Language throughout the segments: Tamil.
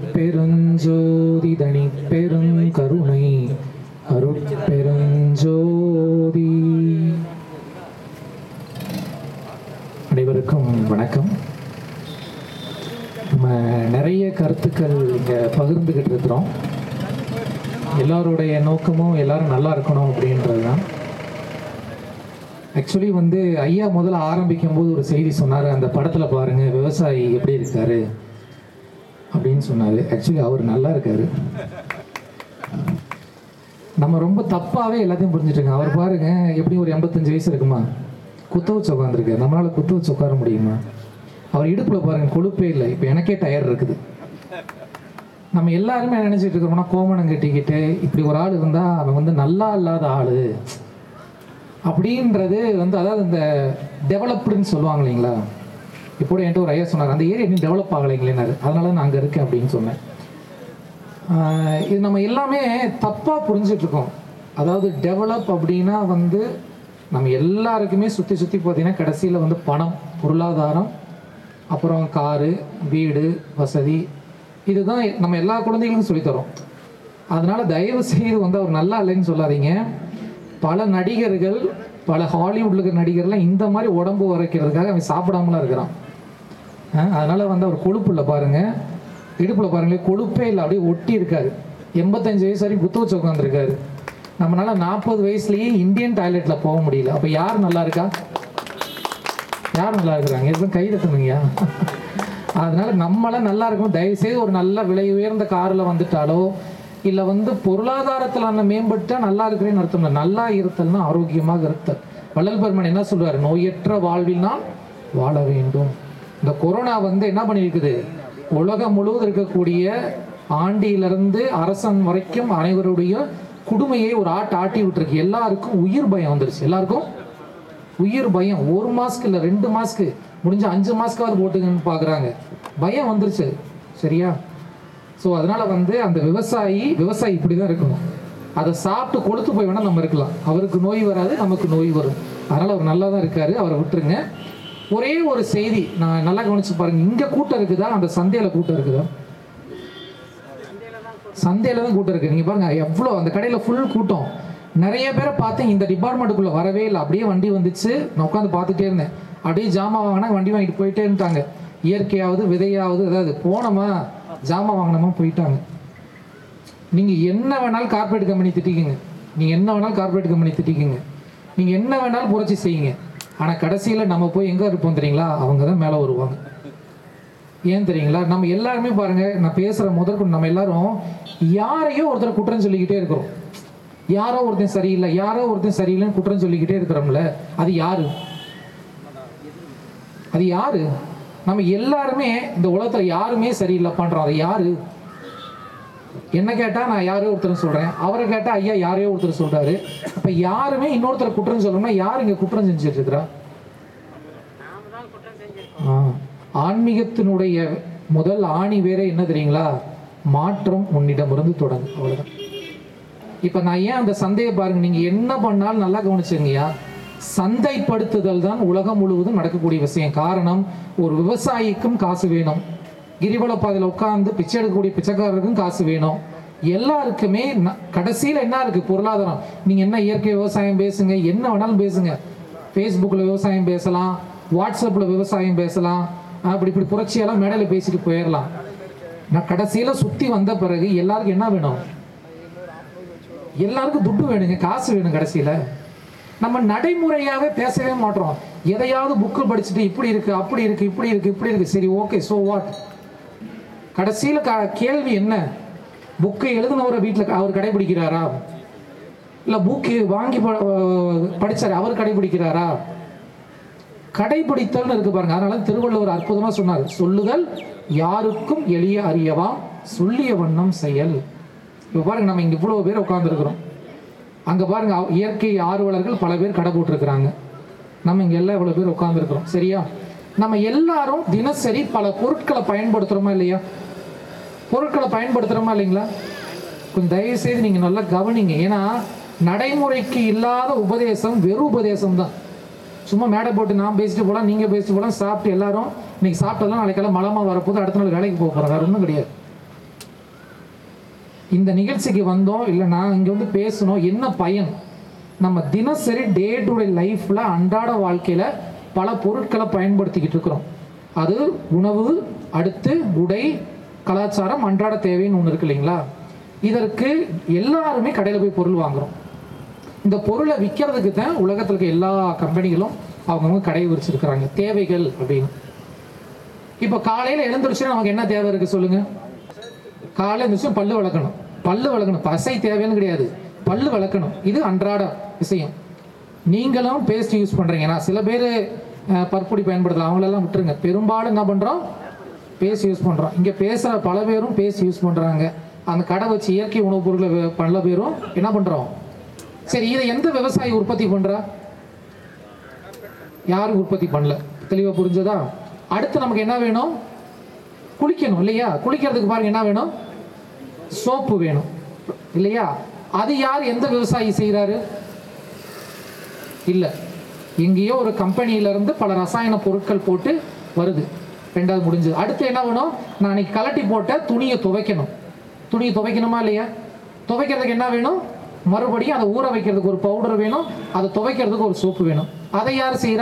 அருட்பெருஞ்சோதி தனி பெருங்கருணை அருட்பெருஞ்சோதி அனைவருக்கும் வணக்கம் நம்ம நிறைய கருத்துக்கள் இங்கே பகிர்ந்துக்கிட்டு இருக்கிறோம் எல்லாருடைய நோக்கமும் எல்லாரும் நல்லா இருக்கணும் அப்படின்றது தான் ஆக்சுவலி வந்து ஐயா முதல்ல ஆரம்பிக்கும் போது ஒரு செய்தி சொன்னார் அந்த படத்தில் பாருங்க விவசாயி எப்படி இருக்காரு அப்படின்னு சொன்னார் ஆக்சுவலி அவர் நல்லா இருக்காரு நம்ம ரொம்ப தப்பாகவே எல்லாத்தையும் புரிஞ்சுட்டுங்க அவர் பாருங்க எப்படி ஒரு எண்பத்தஞ்சு வயசு இருக்குமா குத்த வச்சு உட்காந்துருக்காரு நம்மளால குத்த வச்சு உட்கார முடியுமா அவர் இடுப்பில் பாருங்க கொழுப்பே இல்லை இப்போ எனக்கே டயர் இருக்குது நம்ம எல்லாருமே என்ன நினைச்சிட்டு இருக்கிறோம்னா கோமணம் கட்டிக்கிட்டு இப்படி ஒரு ஆள் இருந்தால் அவன் வந்து நல்லா இல்லாத ஆள் அப்படின்றது வந்து அதாவது இந்த டெவலப்டுன்னு சொல்லுவாங்க இல்லைங்களா இப்போ கூட என்கிட்ட ஒரு ஐயா சொன்னார் அந்த ஏரியா இன்னும் டெவலப் ஆகலைங்களேனாரு அதனால நான் அங்கே இருக்கேன் அப்படின்னு சொன்னேன் ஆஹ் இது நம்ம எல்லாமே தப்பாக புரிஞ்சிட்டு இருக்கோம் அதாவது டெவலப் அப்படின்னா வந்து நம்ம எல்லாருக்குமே சுற்றி சுற்றி பார்த்தீங்கன்னா கடைசியில் வந்து பணம் பொருளாதாரம் அப்புறம் காரு வீடு வசதி இதுதான் நம்ம எல்லா குழந்தைகளுக்கும் சொல்லித்தரோம் அதனால தயவு செய்து வந்து அவர் நல்லா இல்லைன்னு சொல்லாதீங்க பல நடிகர்கள் பல ஹாலிவுட்ல இருக்கிற நடிகர்லாம் இந்த மாதிரி உடம்பு உரைக்கிறதுக்காக அவன் சாப்பிடாமலாம் இருக்கிறான் அஹ் அதனால வந்து அவர் கொழுப்பு இல்லை பாருங்க இடுப்புல பாருங்களேன் கொழுப்பே இல்லை அப்படியே ஒட்டி இருக்காரு எண்பத்தஞ்சு வயசு வரைக்கும் குத்து வச்சு உட்காந்துருக்காரு நம்மளால நாற்பது வயசுலயே இந்தியன் டாய்லெட்ல போக முடியல அப்ப யார் நல்லா இருக்கா யார் நல்லா இருக்கிறாங்க எதுவும் கை தட்டணுங்கய்யா அதனால நம்மளாம் நல்லா இருக்கணும் தயவுசெய்து ஒரு நல்ல விலை உயர்ந்த காரில் வந்துட்டாலோ இல்லை வந்து பொருளாதாரத்தில் நான் மேம்பட்டா நல்லா இருக்கிறேன்னு அர்த்தம் இல்லை நல்லா இருத்தல்னா ஆரோக்கியமாக இருத்தல் வள்ளல் பெருமான் என்ன சொல்றாரு நோயற்ற வாழ்வில் நான் வாழ வேண்டும் இந்த கொரோனா வந்து என்ன பண்ணியிருக்குது உலகம் முழுவதும் இருக்கக்கூடிய ஆண்டியிலிருந்து அரசன் வரைக்கும் அனைவருடைய குடுமையை ஒரு ஆட்டு ஆட்டி விட்டுருக்கு எல்லாருக்கும் உயிர் பயம் வந்துருச்சு எல்லாருக்கும் உயிர் பயம் ஒரு மாஸ்க்கு இல்லை ரெண்டு மாஸ்க்கு முடிஞ்ச அஞ்சு மாஸ்க்காவது போட்டுங்கன்னு பார்க்குறாங்க பயம் வந்துருச்சு சரியா ஸோ அதனால வந்து அந்த விவசாயி விவசாயி இப்படி தான் இருக்கணும் அதை சாப்பிட்டு கொளுத்து போய் வேணால் நம்ம இருக்கலாம் அவருக்கு நோய் வராது நமக்கு நோய் வரும் அதனால் அவர் நல்லா தான் இருக்காரு அவரை விட்டுருங்க ஒரே ஒரு செய்தி நான் நல்லா கவனிச்சு பாருங்க இங்கே கூட்டம் இருக்குதா அந்த சந்தையில் கூட்டம் இருக்குதா சந்தையில தான் கூட்டம் இருக்கு நீங்க பாருங்க எவ்வளோ அந்த கடையில் ஃபுல் கூட்டம் நிறைய பேரை பார்த்தேன் இந்த டிபார்ட்மெண்ட்டுக்குள்ள வரவே இல்லை அப்படியே வண்டி வந்துச்சு நான் உட்காந்து பார்த்துட்டே இருந்தேன் அப்படியே ஜாமான் வாங்கினா வண்டி வாங்கிட்டு போயிட்டே இருந்துட்டாங்க இயற்கையாவது விதையாவது அதாவது போனோமா ஜாமான் வாங்கினோமா போயிட்டாங்க நீங்க என்ன வேணாலும் கார்பரேட் கம்பெனி திட்டிக்குங்க நீங்க என்ன வேணாலும் கார்பரேட் கம்பெனி திட்டிக்குங்க நீங்க என்ன வேணாலும் புரட்சி செய்யுங்க ஆனா கடைசியில நம்ம போய் எங்க இருப்போம் தெரியுங்களா அவங்க தான் மேலே வருவாங்க ஏன் தெரியுங்களா நம்ம எல்லாருமே பாருங்க நான் பேசுற முதற்கொண்டு நம்ம எல்லாரும் யாரையோ ஒருத்தர் குற்றம் சொல்லிக்கிட்டே இருக்கிறோம் யாரோ ஒருத்தன் சரியில்லை யாரோ ஒருத்தன் சரியில்லைன்னு குற்றம் சொல்லிக்கிட்டே இருக்கிறோம்ல அது யாரு அது யாரு நம்ம எல்லாருமே இந்த உலகத்துல யாருமே சரியில்லை பண்றோம் அது யாரு என்ன கேட்டா நான் யாரையோ ஒருத்தர் சொல்றேன் அவரை கேட்டா ஐயா யாரையோ ஒருத்தர் சொல்றாரு அப்ப யாருமே இன்னொருத்தர் குற்றம் சொல்லணும்னா யார் இங்க குற்றம் செஞ்சுட்டு இருக்கிறா ஆ. ஆன்மீகத்தினுடைய முதல் ஆணி வேற என்ன தெரியுங்களா மாற்றம் உன்னிடமிருந்து தொடங்கும் அவ்வளவுதான் இப்ப நான் ஏன் அந்த சந்தையை பாருங்க நீங்க என்ன பண்ணாலும் நல்லா கவனிச்சுங்கய்யா சந்தைப்படுத்துதல் தான் உலகம் முழுவதும் நடக்கக்கூடிய விஷயம் காரணம் ஒரு விவசாயிக்கும் காசு வேணும் கிரிவல பாதையில் உட்கார்ந்து பிச்சை எடுக்கக்கூடிய பிச்சைக்காரருக்கும் காசு வேணும் எல்லாருக்குமே ந- கடைசியில என்ன இருக்கு பொருளாதாரம் நீங்க என்ன இயற்கை விவசாயம் பேசுங்க என்ன வேணாலும் பேசுங்க ஃபேஸ்புக்கில் விவசாயம் பேசலாம் வாட்ஸ்அப்பில் விவசாயம் பேசலாம் அப்படி இப்படி புரட்சியெல்லாம் மேடையில் பேசிட்டு போயிடலாம் நான் கடைசியில சுத்தி வந்த பிறகு எல்லாருக்கும் என்ன வேணும் எல்லாருக்கும் துட்டு வேணுங்க காசு வேணும் கடைசியில நம்ம நடைமுறையாவே பேசவே மாட்டோம் எதையாவது புக்கு படிச்சுட்டு இப்படி இருக்கு அப்படி இருக்கு இப்படி இருக்கு இப்படி இருக்கு சரி ஓகே சோ வாட் கடைசியில க- கேள்வி என்ன புக்கை எழுதினவரை வீட்டில் அவர் கடைபிடிக்கிறாரா இல்ல புக்கு வாங்கி ப- படிச்சாரு அவர் கடைபிடிக்கிறாரா கடைபிடித்தல்னு இருக்கு பாருங்க அதனால திருவள்ளுவர் அற்புதமா சொன்னார் சொல்லுதல் யாருக்கும் எளிய அறியவாம் சொல்லிய வண்ணம் செயல் இப்போ பாருங்க நம்ம இங்க இவ்வளவு பேர் உட்கார்ந்துருக்கிறோம் அங்க பாருங்க அவ- இயற்கை ஆர்வலர்கள் பல பேர் கடை போட்டிருக்கிறாங்க நம்ம இங்க எல்லாம் இவ்வளவு பேர் உட்கார்ந்துருக்கிறோம் சரியா நம்ம எல்லாரும் தினசரி பல பொருட்களை பயன்படுத்துறோமா இல்லையா பொருட்களை பயன்படுத்துறோமா இல்லைங்களா கொஞ்சம் தயவு செய்து நீங்க நல்லா கவனிங்க ஏன்னா நடைமுறைக்கு இல்லாத உபதேசம் வெறும் உபதேசம் தான் சும்மா மேடை போட்டு நான் பேசிட்டு போலாம் நீங்க பேசிட்டு போலாம் சாப்பிட்டு எல்லாரும் இன்னைக்கு சாப்பிட்டதெல்லாம் நாளைக்கெல்லாம் மலமா வரப்போது அடுத்த நாள் வேலைக்கு போக போறோம் வேற ஒன்றும் கிடையாது இந்த நிகழ்ச்சிக்கு வந்தோம் இல்லை நான் இங்கே வந்து பேசணும் என்ன பயன் நம்ம தினசரி டே டு டே லைஃப்பில் அன்றாட வாழ்க்கையில் பல பொருட்களை பயன்படுத்திக்கிட்டு இருக்கிறோம் அது உணவு அடுத்து உடை கலாச்சாரம் அன்றாட தேவைன்னு ஒன்று இருக்கு இல்லைங்களா இதற்கு எல்லாருமே கடையில் போய் பொருள் வாங்குறோம் இந்த பொருளை விற்கிறதுக்கு தான் உலகத்தில் இருக்க எல்லா கம்பெனிகளும் அவங்கவுங்க கடை விரிச்சிருக்கிறாங்க தேவைகள் அப்படின்னு இப்போ காலையில் எழுந்திருச்சுன்னா நமக்கு என்ன தேவை இருக்கு சொல்லுங்க காலையில் எழுந்திரிச்சு பல்லு விளக்கணும் பல்லு விளக்கணும் பசை தேவைன்னு கிடையாது பல்லு விளக்கணும் இது அன்றாட விஷயம் நீங்களும் பேஸ்ட் யூஸ் பண்ணுறீங்க நான் சில பேர் பற்பொடி பயன்படுத்தலாம் அவங்களெல்லாம் விட்டுருங்க பெரும்பாலும் என்ன பண்ணுறோம் பேஸ்ட் யூஸ் பண்ணுறோம் இங்கே பேசுகிற பல பேரும் பேஸ்ட் யூஸ் பண்ணுறாங்க அந்த கடை வச்சு இயற்கை உணவுப் பொருட்களை வே- பல பேரும் என்ன பண்ணுறோம் சரி இதை எந்த விவசாயி உற்பத்தி பண்ணுறா யாரும் உற்பத்தி பண்ணல தெளிவாக புரிஞ்சதா அடுத்து நமக்கு என்ன வேணும் குளிக்கணும் இல்லையா குளிக்கிறதுக்கு பாருங்க என்ன வேணும் சோப்பு வேணும் இல்லையா அது யார் எந்த விவசாயி செய்கிறாரு இல்லை எங்கேயோ ஒரு கம்பெனியில இருந்து பல ரசாயன பொருட்கள் போட்டு வருது ரெண்டாவது முடிஞ்சது அடுத்து என்ன வேணும் நான் அன்னைக்கு கலட்டி போட்ட துணியை துவைக்கணும் துணியை துவைக்கணுமா இல்லையா துவைக்கிறதுக்கு என்ன வேணும் மறுபடியும் அதை ஊற வைக்கிறதுக்கு ஒரு பவுடர் வேணும் அதை துவைக்கிறதுக்கு ஒரு சோப்பு வேணும் அதை யார் செய்கிறா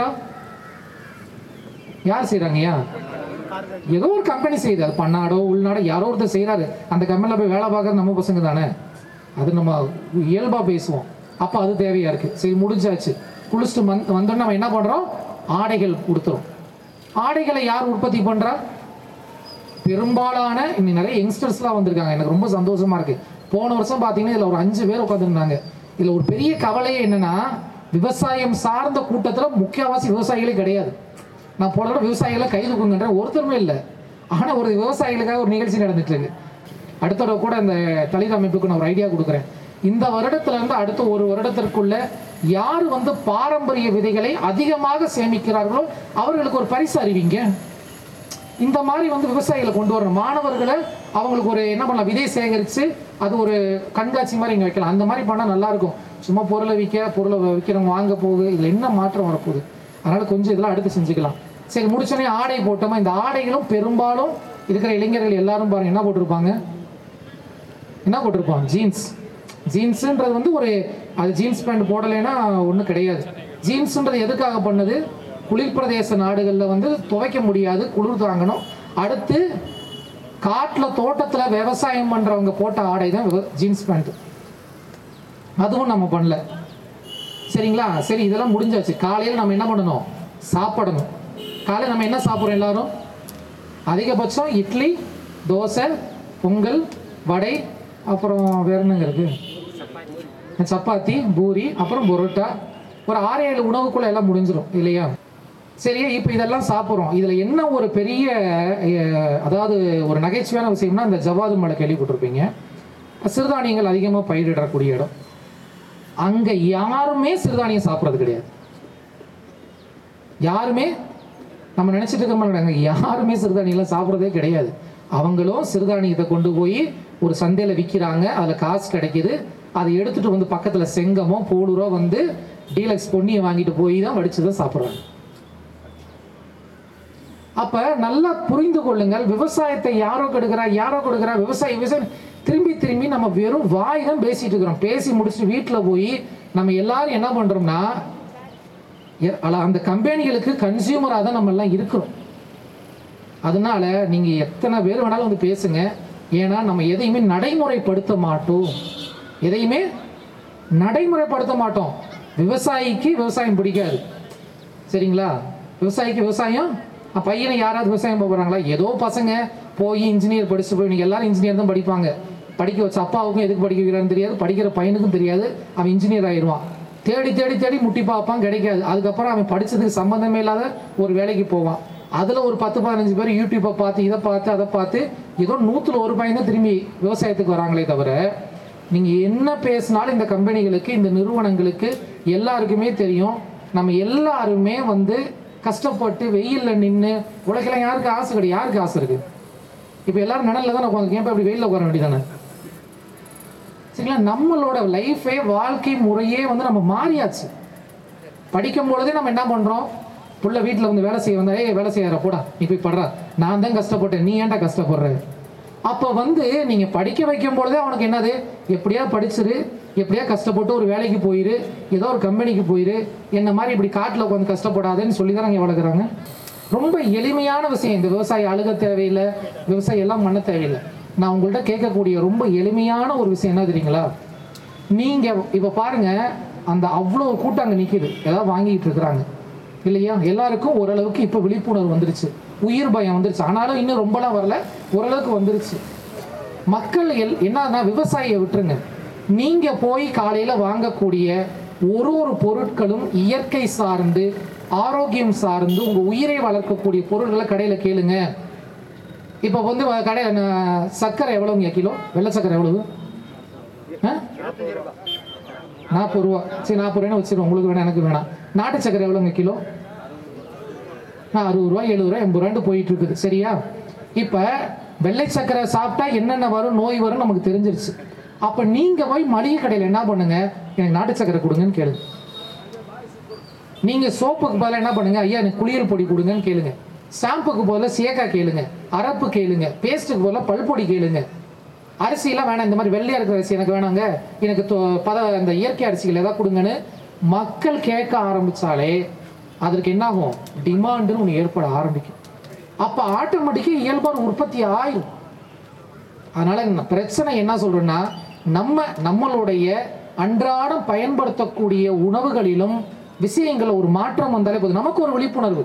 யார் செய்கிறாங்கய்யா ஏதோ ஒரு கம்பெனி செய்யுது அது பன்னாடோ உள்நாடோ யாரோ ஒருத்தர் செய்கிறாரு அந்த கம்பெனியில் போய் வேலை பார்க்குறது நம்ம பசங்க தானே அது நம்ம இயல்பாக பேசுவோம் அப்போ அது தேவையாக இருக்குது சரி முடிஞ்சாச்சு குளிச்சுட்டு வந் வந்தோடனே நம்ம என்ன பண்ணுறோம் ஆடைகள் கொடுத்துரும் ஆடைகளை யார் உற்பத்தி பண்ணுறா பெரும்பாலான இன்னைக்கு நிறைய யங்ஸ்டர்ஸ்லாம் வந்திருக்காங்க எனக்கு ரொம்ப சந்தோஷமா இருக்கு போன வருஷம் பார்த்தீங்கன்னா இதில் ஒரு அஞ்சு பேர் உட்காந்துருந்தாங்க இதில் ஒரு பெரிய கவலையே என்னன்னா விவசாயம் சார்ந்த கூட்டத்தில் முக்கியவாசி விவசாயிகளே கிடையாது நான் போன தடவை விவசாயிகளை கை தூக்குங்கன்ற ஒருத்தருமே இல்லை ஆனால் ஒரு விவசாயிகளுக்காக ஒரு நிகழ்ச்சி நடந்துட்டு இருக்கு அடுத்த தடவை கூட இந்த தலித் அமைப்புக்கு நான் ஒரு ஐடியா கொடுக்குறேன் இந்த வருடத்துல இருந்து அடுத்த ஒரு வருடத்திற்குள்ள யார் வந்து பாரம்பரிய விதைகளை அதிகமாக சேமிக்கிறார்களோ அவர்களுக்கு ஒரு பரிசு அறிவிங்க இந்த மாதிரி வந்து விவசாயிகளை கொண்டு வரணும் மாணவர்களை அவங்களுக்கு ஒரு என்ன பண்ணலாம் விதை சேகரித்து அது ஒரு கண்காட்சி மாதிரி இங்கே வைக்கலாம் அந்த மாதிரி பண்ணால் நல்லா இருக்கும் சும்மா பொருளை விற்க பொருளை விற்கிறவங்க வாங்க போகுது இதில் என்ன மாற்றம் வரப்போகுது அதனால் கொஞ்சம் இதெல்லாம் அடுத்து செஞ்சுக்கலாம் சரி முடிச்சோடனே ஆடை போட்டோமா இந்த ஆடைகளும் பெரும்பாலும் இருக்கிற இளைஞர்கள் எல்லாரும் பாருங்க என்ன போட்டிருப்பாங்க என்ன போட்டிருப்பான் ஜீன்ஸ் ஜீன்ஸுன்றது வந்து ஒரு அது ஜீன்ஸ் பேண்ட் போடலைன்னா ஒன்றும் கிடையாது ஜீன்ஸுன்றது எதுக்காக பண்ணது குளிர் பிரதேச நாடுகளில் வந்து துவைக்க முடியாது குளிர் தாங்கணும் அடுத்து காட்டில் தோட்டத்தில் விவசாயம் பண்ணுறவங்க போட்ட ஆடை தான் ஜீன்ஸ் பேண்ட் அதுவும் நம்ம பண்ணல சரிங்களா சரி இதெல்லாம் முடிஞ்சாச்சு காலையில் நம்ம என்ன பண்ணணும் சாப்பிடணும் காலையில் நம்ம என்ன சாப்பிட்றோம் எல்லாரும் அதிகபட்சம் இட்லி தோசை பொங்கல் வடை அப்புறம் வேற என்னங்க இருக்கு சப்பாத்தி பூரி அப்புறம் பரோட்டா ஒரு ஆறு ஏழு உணவுக்குள்ள எல்லாம் முடிஞ்சிடும் இல்லையா சரி இப்போ இதெல்லாம் சாப்பிட்றோம் இதில் என்ன ஒரு பெரிய அஹ், அதாவது ஒரு நகைச்சுவையான விஷயம்னா இந்த ஜவாது மலை கேள்விப்பட்டிருப்பீங்க சிறுதானியங்கள் அதிகமாக பயிரிடக்கூடிய இடம் அங்கே யாருமே சிறுதானியம் சாப்பிட்றது கிடையாது யாருமே நம்ம நினைச்சிட்டு இருக்க மாட்டாங்க யாருமே சிறுதானியம்லாம் சாப்பிட்றதே கிடையாது அவங்களும் சிறுதானியத்தை கொண்டு போய் ஒரு சந்தையில் விற்கிறாங்க அதில் காசு கிடைக்குது அதை எடுத்துட்டு வந்து பக்கத்தில் செங்கமோ போலூரோ வந்து டீலக்ஸ் பொன்னியை வாங்கிட்டு போய் தான் வடிச்சு தான் சாப்பிட்றாங்க அப்ப நல்லா புரிந்து கொள்ளுங்கள் விவசாயத்தை யாரோ கெடுக்கிறா யாரோ கொடுக்குறா விவசாயி விவசாயம் திரும்பி திரும்பி நம்ம வெறும் வாய் தான் பேசிட்டு இருக்கிறோம் பேசி முடிச்சுட்டு வீட்டில் போய் நம்ம எல்லாரும் என்ன பண்றோம்னா எ- அல- அந்த கம்பெனிகளுக்கு கன்சியூமராக தான் நம்ம எல்லாம் இருக்கிறோம் அதனால நீங்க எத்தனை பேர் வேணாலும் வந்து பேசுங்க ஏன்னா நம்ம எதையுமே நடைமுறைப்படுத்த மாட்டோம் எதையுமே நடைமுறைப்படுத்த மாட்டோம் விவசாயிக்கு விவசாயம் பிடிக்காது சரிங்களா விவசாயிக்கு விவசாயம் அஹ் பையனை யாராவது விவசாயம் போகிறாங்களா ஏதோ பசங்க போய் இன்ஜினியர் படிச்சு போய் நீங்கள் எல்லாரும் இன்ஜினியர் தான் படிப்பாங்க படிக்க வச்ச அப்பாவுக்கும் எதுக்கு படிக்க வைக்கிறான்னு தெரியாது படிக்கிற பையனுக்கும் தெரியாது அவன் இன்ஜினியர் ஆயிடுவான் தேடி தேடி தேடி முட்டி பார்ப்பான் கிடைக்காது அதுக்கப்புறம் அவன் படிச்சதுக்கு சம்மந்தமே இல்லாத ஒரு வேலைக்கு போவான் அதில் ஒரு பத்து பதினஞ்சு பேர் யூடியூப்பை பார்த்து இதை பார்த்து அதை பார்த்து ஏதோ நூற்றுல ஒரு பையன் தான் திரும்பி விவசாயத்துக்கு வராங்களே தவிர நீங்கள் என்ன பேசினாலும் இந்த கம்பெனிகளுக்கு இந்த நிறுவனங்களுக்கு எல்லாருக்குமே தெரியும் நம்ம எல்லாருமே வந்து கஷ்டப்பட்டு வெயிலில் நின்று உலகில் யாருக்கு ஆசை கிடையாது யாருக்கு ஆசை இருக்கு இப்போ எல்லாரும் நிழல்ல தானே உட்காந்து ஏன் அப்படி வெயிலில் உட்கார வேண்டியதானே சரிங்களா நம்மளோட லைஃபே வாழ்க்கை முறையே வந்து நம்ம மாறியாச்சு படிக்கும் பொழுதே நம்ம என்ன பண்ணுறோம் புள்ள வீட்டில் வந்து வேலை செய்ய வந்தா ஏய் வேலை செய்யற போடா நீ போய் படுறா நான் தான் கஷ்டப்பட்டேன் நீ ஏன்டா கஷ்டப்படுற அப்போ வந்து நீங்கள் படிக்க வைக்கும் பொழுதே அவனுக்கு என்னது எப்படியா படிச்சிரு எப்படியா கஷ்டப்பட்டு ஒரு வேலைக்கு போயிரு ஏதோ ஒரு கம்பெனிக்கு போயிரு என்ன மாதிரி இப்படி காட்டில் உட்காந்து கஷ்டப்படாதேன்னு சொல்லி தான் இங்கே வளர்க்குறாங்க ரொம்ப எளிமையான விஷயம் இந்த விவசாயி அழுக தேவையில்லை விவசாயம் எல்லாம் பண்ண தேவையில்லை நான் உங்கள்கிட்ட கேட்கக்கூடிய ரொம்ப எளிமையான ஒரு விஷயம் என்ன தெரியுங்களா நீங்கள் இப்போ பாருங்க அந்த அவ்வளோ கூட்டம் அங்கே நிற்கிது ஏதாவது வாங்கிட்டு இருக்கிறாங்க இல்லையா எல்லாருக்கும் ஓரளவுக்கு இப்போ விழிப்புணர்வு வந்துருச்சு உயிர் பயம் வந்துருச்சு ஆனாலும் இன்னும் ரொம்பலாம் வரல ஓரளவுக்கு வந்துருச்சு மக்கள் எல் என்னன்னா விவசாயியை விட்டுருங்க நீங்க போய் காலையில வாங்கக்கூடிய ஒரு ஒரு பொருட்களும் இயற்கை சார்ந்து ஆரோக்கியம் சார்ந்து உங்க உயிரை வளர்க்கக்கூடிய பொருட்களை கடையில கேளுங்க இப்போ வந்து வ- கடை ந- சர்க்கரை எவ்வளவுங்க கிலோ வெள்ளை சர்க்கரை எவ்வளவு ஆ? நாற்பது ரூபா சரி நாற்பது ரூபாய்னு வச்சிருவோம் உங்களுக்கு வேணாம் எனக்கு வேணாம் நாட்டு சர்க்கரை எவ்வளோங்க கிலோ ஆ, அறுபது ரூபா எழுபது ரூபா எண்பது ரூபான்னு போயிட்டு இருக்குது சரியா இப்போ வெள்ளை சர்க்கரை சாப்பிட்டா என்னென்ன வரும் நோய் வரும் நமக்கு தெரிஞ்சிருச்சு அப்போ நீங்க போய் மளிகை கடையில் என்ன பண்ணுங்க எனக்கு நாட்டு சர்க்கரை கொடுங்கன்னு கேளுங்க நீங்க சோப்புக்கு பதிலா என்ன பண்ணுங்க ஐயா எனக்கு குளியல் பொடி கொடுங்கன்னு கேளுங்க ஷாம்புக்கு பதிலா சேக்கா கேளுங்க அரப்பு கேளுங்க பேஸ்ட்டுக்கு பதிலா பல்பொடி கேளுங்க அரிசியெல்லாம் வேணாம் இந்த மாதிரி வெள்ளையா இருக்கிற அரிசி எனக்கு வேணாங்க எனக்கு தொ- பத அந்த இயற்கை அரிசிகள் ஏதாவது கொடுங்கன்னு மக்கள் கேட்க ஆரம்பிச்சாலே அதற்கு என்ன ஆகும் டிமாண்டுன்னு ஒன்று ஏற்பட ஆரம்பிக்கும் அப்போ ஆட்டோமேட்டிக்காக இயல்பான உற்பத்தி ஆயிரும் அதனால இந்த பிரச்சனை என்ன சொல்றேன்னா நம்ம நம்மளுடைய அன்றாடம் பயன்படுத்தக்கூடிய உணவுகளிலும் விஷயங்கள் ஒரு மாற்றம் வந்தாலே போதும் நமக்கு ஒரு விழிப்புணர்வு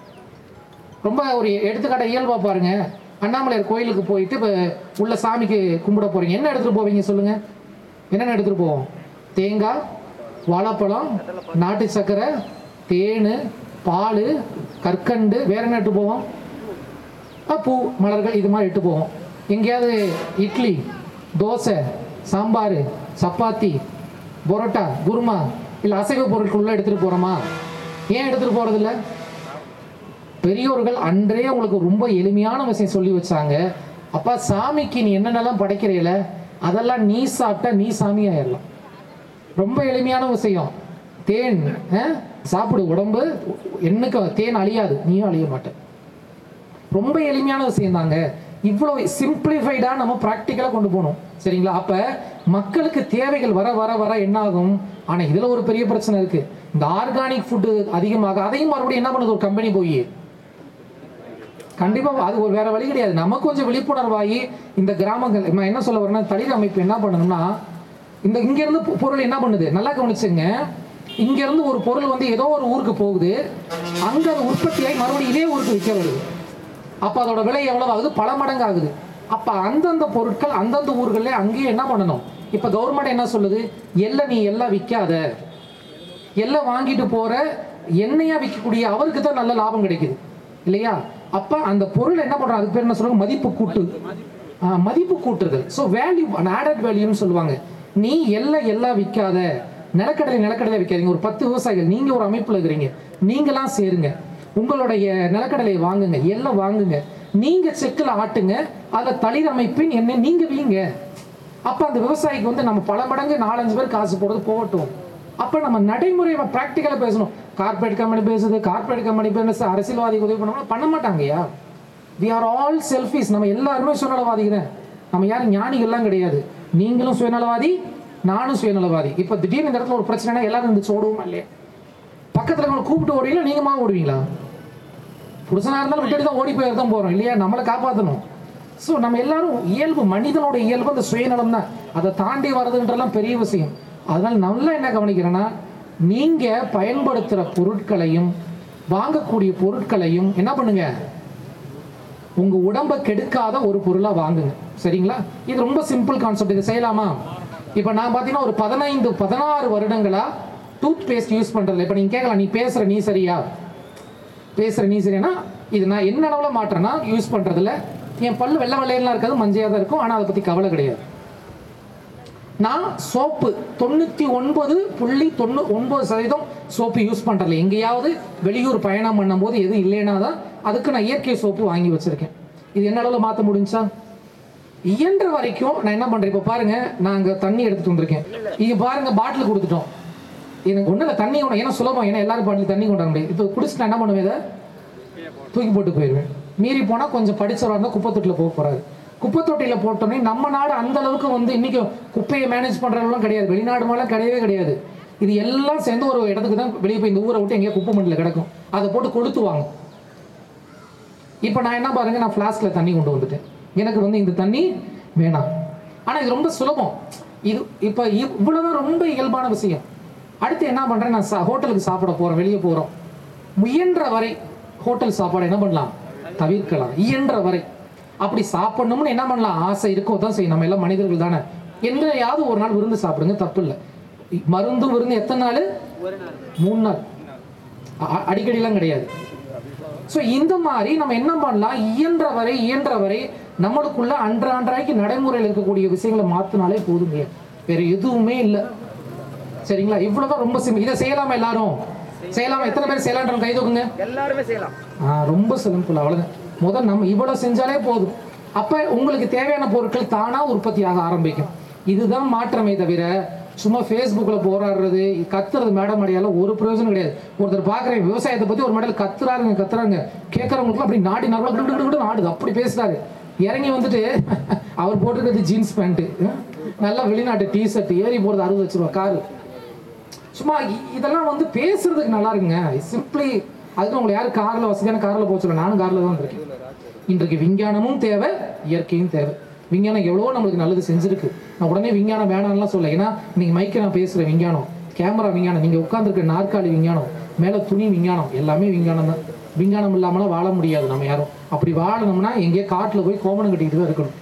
ரொம்ப ஒரு எடுத்துக்காட்ட இயல்பா பாருங்க அண்ணாமலையார் கோயிலுக்கு போயிட்டு இப்போ உள்ள சாமிக்கு கும்பிட போறீங்க என்ன எடுத்துட்டு போவீங்க சொல்லுங்க என்னென்ன எடுத்துட்டு போவோம் தேங்காய் வாழைப்பழம் நாட்டு சர்க்கரை தேன் பால் கற்கண்டு வேற என்ன எடுத்து போவோம் அஹ் பூ மலர்கள் இது மாதிரி இட்டு போவோம் எங்கேயாவது இட்லி தோசை சாம்பார் சப்பாத்தி பரோட்டா குருமா இல்லை அசைவ பொருட்கள் உள்ள எடுத்துகிட்டு போகிறோமா ஏன் எடுத்துகிட்டு போகிறதில்ல பெரியோர்கள் அன்றே உங்களுக்கு ரொம்ப எளிமையான விஷயம் சொல்லி வச்சாங்க அப்பா சாமிக்கு நீ என்னென்னலாம் படைக்கிறீல அதெல்லாம் நீ சாப்பிட்டா நீ சாமி ஆயிடலாம் ரொம்ப எளிமையான விஷயம் தேன் அஹ், சாப்பிடு உடம்பு என்னைக்கு தேன் அழியாது நீயும் அழிய மாட்ட ரொம்ப எளிமையான விஷயம் தாங்க இவ்வளோ சிம்பிளிஃபைடாக நம்ம ப்ராக்டிக்கலாக கொண்டு போகணும் சரிங்களா அப்போ மக்களுக்கு தேவைகள் வர வர வர என்ன ஆகும் ஆனால் இதில் ஒரு பெரிய பிரச்சனை இருக்கு இந்த ஆர்கானிக் ஃபுட்டு அதிகமாக அதையும் மறுபடியும் என்ன பண்ணுது ஒரு கம்பெனி போய் கண்டிப்பாக அது ஒரு வேற வழி கிடையாது நமக்கு கொஞ்சம் விழிப்புணர்வாகி இந்த கிராமங்கள் நான் என்ன சொல்ல வரேன்னா தளிர் அமைப்பு என்ன பண்ணணும்னா இந்த இங்கேருந்து பொ- பொருள் என்ன பண்ணுது நல்லா கவனிச்சுங்க இங்கேருந்து ஒரு பொருள் வந்து ஏதோ ஒரு ஊருக்கு போகுது அங்கே அது உற்பத்தியாகி மறுபடியும் இதே ஊருக்கு விற்க வருது அப்போ அதோட விலை எவ்வளவு ஆகுது பல மடங்கு ஆகுது அப்போ அந்தந்த பொருட்கள் அந்தந்த ஊர்களில் அங்கேயே என்ன பண்ணணும் இப்போ கவர்மெண்ட் என்ன சொல்லுது எல்லை நீ எல்லாம் விற்காத எல்லாம் வாங்கிட்டு போற எண்ணெயா விற்கக்கூடிய அவருக்கு தான் நல்ல லாபம் கிடைக்குது இல்லையா அப்ப அந்த பொருள் என்ன பண்றோம் அதுக்கு பேர் என்ன சொல்றாங்க மதிப்பு கூட்டு ஆ, மதிப்பு கூட்டுறது ஸோ வேல்யூ ஆடட் வேல்யூன்னு சொல்லுவாங்க நீ எல்லாம் எல்லாம் விற்காத நிலக்கடலை நிலக்கடலை விற்காதீங்க ஒரு பத்து விவசாயிகள் நீங்க ஒரு அமைப்புல இருக்கிறீங்க நீங்களாம் சேருங்க உங்களுடைய நிலக்கடலையை வாங்குங்க எல்லாம் வாங்குங்க நீங்க செக்கில் ஆட்டுங்க அதுல தளிர் அமைப்பின் என்ன நீங்க வீங்க அப்ப அந்த விவசாயிக்கு வந்து நம்ம பல மடங்கு நாலஞ்சு பேர் காசு போடுறது போகட்டும் அப்ப நம்ம நடைமுறை ப்ராக்டிக்கலாக பேசணும் கார்ப்பரேட் கம்பெனி பேசுது கார்ப்பரேட் கம்பெனி பேசு அரசியல்வாதி உதவி பண்ணணும் பண்ண மாட்டாங்கய்யா வி ஆர் ஆல் செல்ஃபிஸ் நம்ம எல்லாருமே சுயநலவாதிங்க தான் நம்ம யாரும் ஞானிகள்லாம் கிடையாது நீங்களும் சுயநலவாதி நானும் சுயநலவாதி இப்போ திடீர்னு இந்த இடத்துல ஒரு பிரச்சனைனா எல்லாரும் இருந்துச்சு ஓடுவோமா இல்லையா பக்கத்தில் உங்களை கூப்பிட்டு ஓடுவீங்களா நீங்க மா ஓடுவீங்களா புருஷனாக இருந்தாலும் விட்டுட்டு தான் ஓடி போய் தான் போகிறோம் இல்லையா நம்மளை காப்பாற்றணும் ஸோ நம்ம எல்லாரும் இயல்பு மனிதனோட இயல்பு அந்த சுயநலம் தான் அதை தாண்டி வர்றதுன்றலாம் பெரிய விஷயம் அதனால நல்லா என்ன கவனிக்கிறேன்னா நீங்கள் பயன்படுத்துகிற பொருட்களையும் வாங்கக்கூடிய பொருட்களையும் என்ன பண்ணுங்க உங்கள் உடம்பை கெடுக்காத ஒரு பொருளாக வாங்குங்க சரிங்களா இது ரொம்ப சிம்பிள் கான்செப்ட் இது செய்யலாமா இப்போ நான் பார்த்தீங்கன்னா ஒரு பதினைந்து பதினாறு வருடங்களாக டூத் பேஸ்ட் யூஸ் பண்ணுறதில்ல இப்போ நீங்கள் கேட்கலாம் நீ பேசுகிற நீ சரியா பேசுகிற நீ சரினா இது நான் என்ன அளவில் மாற்றேன்னா யூஸ் பண்ணுறதுல என் பல்லு வெள்ளை வெள்ளையெல்லாம் இருக்காது மஞ்சையாக தான் இருக்கும் ஆனால் அதை பற்றி கவலை கிடையாது நான் சோப்பு தொண்ணூற்றி ஒன்பது புள்ளி தொண்ணூ ஒன்பது சதவீதம் சோப்பு யூஸ் பண்ணுறதில்ல எங்கேயாவது வெளியூர் பயணம் பண்ணும்போது எதுவும் இல்லைன்னா தான் அதுக்கு நான் இயற்கை சோப்பு வாங்கி வச்சுருக்கேன் இது என்ன அளவில் மாற்ற முடிஞ்சா இயன்ற வரைக்கும் நான் என்ன பண்ணுறேன் இப்போ பாருங்க நான் அங்கே தண்ணி எடுத்துட்டு வந்திருக்கேன் இங்கே பாருங்க பாட்டில் கொடுத்துட்டோம் எனக்கு ஒன்றும் இல்லை தண்ணி கொண்டு ஏன்னா சுலபம் ஏன்னா எல்லாரும் பாட்டில் தண்ணி கொண்டு வர முடியாது இப்போ குடிச்சிட்டு நான் என்ன பண்ணுவேன் இதை தூக்கி போட்டு போயிடுவேன் மீறி போனால் கொஞ்சம் படிச்சவராக இருந்தால் குப்பை தொட்டில் போக போகிறாரு குப்பை தொட்டியில போட்டோன்னே நம்ம நாடு அந்த அளவுக்கு வந்து இன்னைக்கு குப்பையை மேனேஜ் பண்றவங்களும் கிடையாது வெளிநாடு மாதிரிலாம் கிடையவே கிடையாது இது எல்லாம் சேர்ந்து ஒரு இடத்துக்கு தான் வெளியே போய் இந்த ஊரை விட்டு எங்கேயோ குப்பை மண்டியில் கிடக்கும் அதை போட்டு கொளுத்துவாங்க இப்போ நான் என்ன பாருங்க நான் ஃப்ளாஸ்கில் தண்ணி கொண்டு வந்துட்டேன் எனக்கு வந்து இந்த தண்ணி வேணாம் ஆனால் இது ரொம்ப சுலபம் இது இப்போ இவ்வளோதான் ரொம்ப இயல்பான விஷயம் அடுத்து என்ன பண்ணுறேன் நான் சா ஹோட்டலுக்கு சாப்பிட போகிறேன் வெளியே போகிறோம் முயன்ற வரை ஹோட்டல் சாப்பாடு என்ன பண்ணலாம் தவிர்க்கலாம் இயன்ற வரை அப்படி சாப்பிடணும்னு என்ன பண்ணலாம் ஆசை இருக்கோ தான் செய்யும் நம்ம எல்லாம் மனிதர்கள் தானே என்றையாவது ஒரு நாள் விருந்து சாப்பிடுங்க தப்பு இல்லை மருந்தும் விருந்து எத்தனை நாள் மூணு நாள் அ- அடிக்கடிலாம் கிடையாது ஸோ இந்த மாதிரி நம்ம என்ன பண்ணலாம் இயன்ற வரை இயன்ற வரை நம்மளுக்குள்ள அன்றான்றாய்க்கு நடைமுறையில் இருக்கக்கூடிய விஷயங்களை மாற்றினாலே போதுங்க வேற எதுவுமே இல்லை சரிங்களா இவ்வளவுதான் ரொம்ப சிம்பிள் இதை செய்யலாமா எல்லாரும் செய்யலாமா எத்தனை பேர் செய்யலான்றவங்க கை தூக்குங்க எல்லாருமே செய்யலாம் ஆ ரொம்ப சிம்பிள் அவ்வளவுதான் முதல் நம்ம இவ்வளவு செஞ்சாலே போதும் அப்ப உங்களுக்கு தேவையான பொருட்கள் தானா உற்பத்தியாக ஆரம்பிக்கும் இதுதான் மாற்றமே தவிர சும்மா ஃபேஸ்புக்கில் போராடுறது கத்துறது மேடம் அடையால ஒரு பிரயோஜனம் கிடையாது ஒருத்தர் பார்க்குறேன் விவசாயத்தை பற்றி ஒரு மேடல் கத்துறாருங்க கத்துறாங்க கேட்குறவங்களுக்கு அப்படி நாடி நார்மலாக நாடுது அப்படி பேசுறாரு இறங்கி வந்துட்டு அவர் போட்டிருக்கிறது ஜீன்ஸ் பேண்ட்டு நல்லா வெளிநாட்டு டிஷர்ட் ஏறி போகிறது அறுபது லட்ச ரூபா காரு சும்மா இ- இதெல்லாம் வந்து பேசுறதுக்கு நல்லா இருக்குங்க சிம்பிளி அதுக்கு உங்களை யாரும் காரில் வசதியான காரில் போக சொல்ல நானும் காரில் தான் இருக்கேன் இன்றைக்கு விஞ்ஞானமும் தேவை இயற்கையும் தேவை விஞ்ஞானம் எவ்வளோ நம்மளுக்கு நல்லது செஞ்சிருக்கு நான் உடனே விஞ்ஞானம் வேணாம்லாம் சொல்ல ஏன்னா இன்னைக்கு மைக்க நான் பேசுகிறேன் விஞ்ஞானம் கேமரா விஞ்ஞானம் நீங்கள் உட்காந்துருக்க நாற்காலி விஞ்ஞானம் மேலே துணி விஞ்ஞானம் எல்லாமே விஞ்ஞானம் தான் விஞ்ஞானம் இல்லாமலாம் வாழ முடியாது நம்ம யாரும் அப்படி வாழணும்னா எங்கேயோ காட்டில் போய் கோமணம் கட்டிக்கிட்டு தான் இருக்கணும்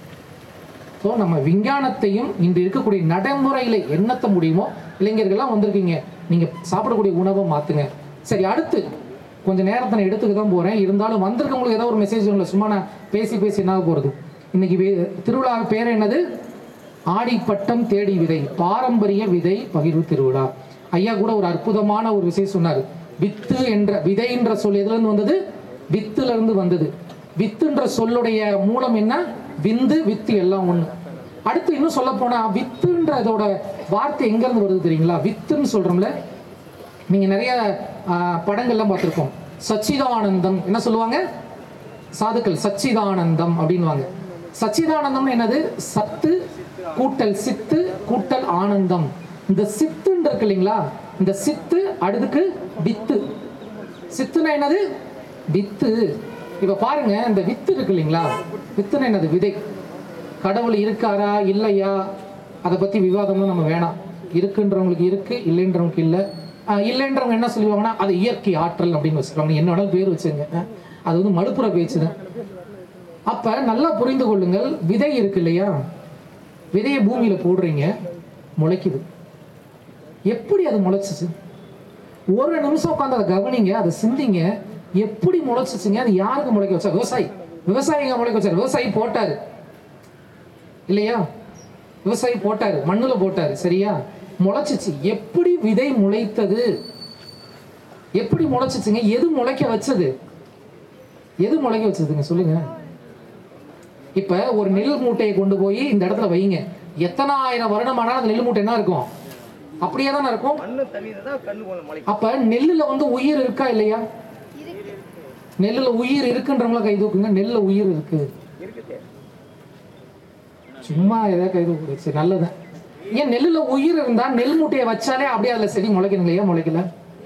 ஸோ நம்ம விஞ்ஞானத்தையும் இன்று இருக்கக்கூடிய நடைமுறையில் என்னத்த முடியுமோ இளைஞர்கள்லாம் வந்திருக்கீங்க நீங்கள் சாப்பிடக்கூடிய உணவை மாற்றுங்க சரி அடுத்து கொஞ்சம் நேரத்தை நான் எடுத்துக்க தான் போகிறேன் இருந்தாலும் வந்திருக்கவங்களுக்கு ஏதோ ஒரு மெசேஜ் இல்லை சும்மா நான் பேசி பேசி என்ன போகிறது இன்னைக்கு வே- திருவிழா பேர் என்னது ஆடிப்பட்டம் தேடி விதை பாரம்பரிய விதை பகிர்வு திருவிழா ஐயா கூட ஒரு அற்புதமான ஒரு விஷயம் சொன்னார் வித்து என்ற விதை என்ற சொல் எதுலேருந்து வந்தது வித்துல இருந்து வந்தது வித்துன்ற சொல்லுடைய மூலம் என்ன விந்து வித்து எல்லாம் ஒண்ணு அடுத்து இன்னும் சொல்ல போனா வித்துன்றதோட வார்த்தை எங்க இருந்து வருது தெரியுங்களா வித்துன்னு சொல்றோம்ல நீங்க நிறைய ஆஹ், படங்கள்லாம் பார்த்துருக்கோம் சச்சிதானந்தம் என்ன சொல்லுவாங்க சாதுக்கள் சச்சிதானந்தம் அப்படின்வாங்க சச்சிதானந்தம் என்னது சத்து கூட்டல் சித்து கூட்டல் ஆனந்தம் இந்த சித்துன்னு இருக்கு இல்லைங்களா இந்த சித்து அடுத்துக்கு வித்து சித்துனா என்னது வித்து இப்ப பாருங்க இந்த வித்து இருக்கு இல்லைங்களா வித்துனா என்னது விதை கடவுள் இருக்காரா இல்லையா அதை பத்தி விவாதம்லாம் நம்ம வேணாம் இருக்குன்றவங்களுக்கு இருக்கு இல்லைன்றவங்களுக்கு இல்லை ஆஹ் இல்லைன்றவங்க என்ன சொல்லுவாங்கன்னா அது இயற்கை ஆற்றல் அப்படின்னு வச்சுருவாங்க என்ன வேணாலும் பேர் வச்சுங்க ஆஹ் அது வந்து மலுப்புற பேச்சு தான் அப்ப நல்லா புரிந்து கொள்ளுங்கள் விதை இருக்கு இல்லையா விதையை பூமியில போடுறீங்க முளைக்குது எப்படி அது முளைச்சிச்சு ஒரு நிமிஷம் உட்காந்து அதை கவனிங்க அதை சிந்திங்க எப்படி முளைச்சிச்சுங்க அது யாருக்கு முளைக்க வச்சா விவசாயி விவசாயிங்க முளைக்க வச்சாரு விவசாயி போட்டாரு இல்லையா விவசாயி போட்டாரு மண்ணுல போட்டாரு சரியா முளைச்சிச்சு எப்படி விதை முளைத்தது எப்படி முளைச்சிச்சுங்க எது முளைக்க வச்சது எது முளைக்க வச்சதுங்க சொல்லுங்க இப்ப ஒரு நெல் மூட்டையை கொண்டு போய் இந்த இடத்துல வைங்க எத்தனாயிரம் வருடமானாலும் அந்த நெல் மூட்டை என்ன இருக்கும் அப்படியே தானே இருக்கும் மண்ணு தண்ணி தான் கண்ணு போல முளைக்கும் அப்ப நெல்லுல வந்து உயிர் இருக்கா இல்லையா நெல்லுல உயிர் இருக்குன்றவங்கள கை தூக்குங்க நெல்லுல உயிர் இருக்கு இருக்குது சும்மா ஏதாவது கை தூக்கு சரி நல்லது ஏன் நெல்லுல உயிர் இருந்தா நெல் மூட்டையை வச்சாலே அப்படியே அதுல செடி முளைக்கணும் இல்லையா முளைக்கல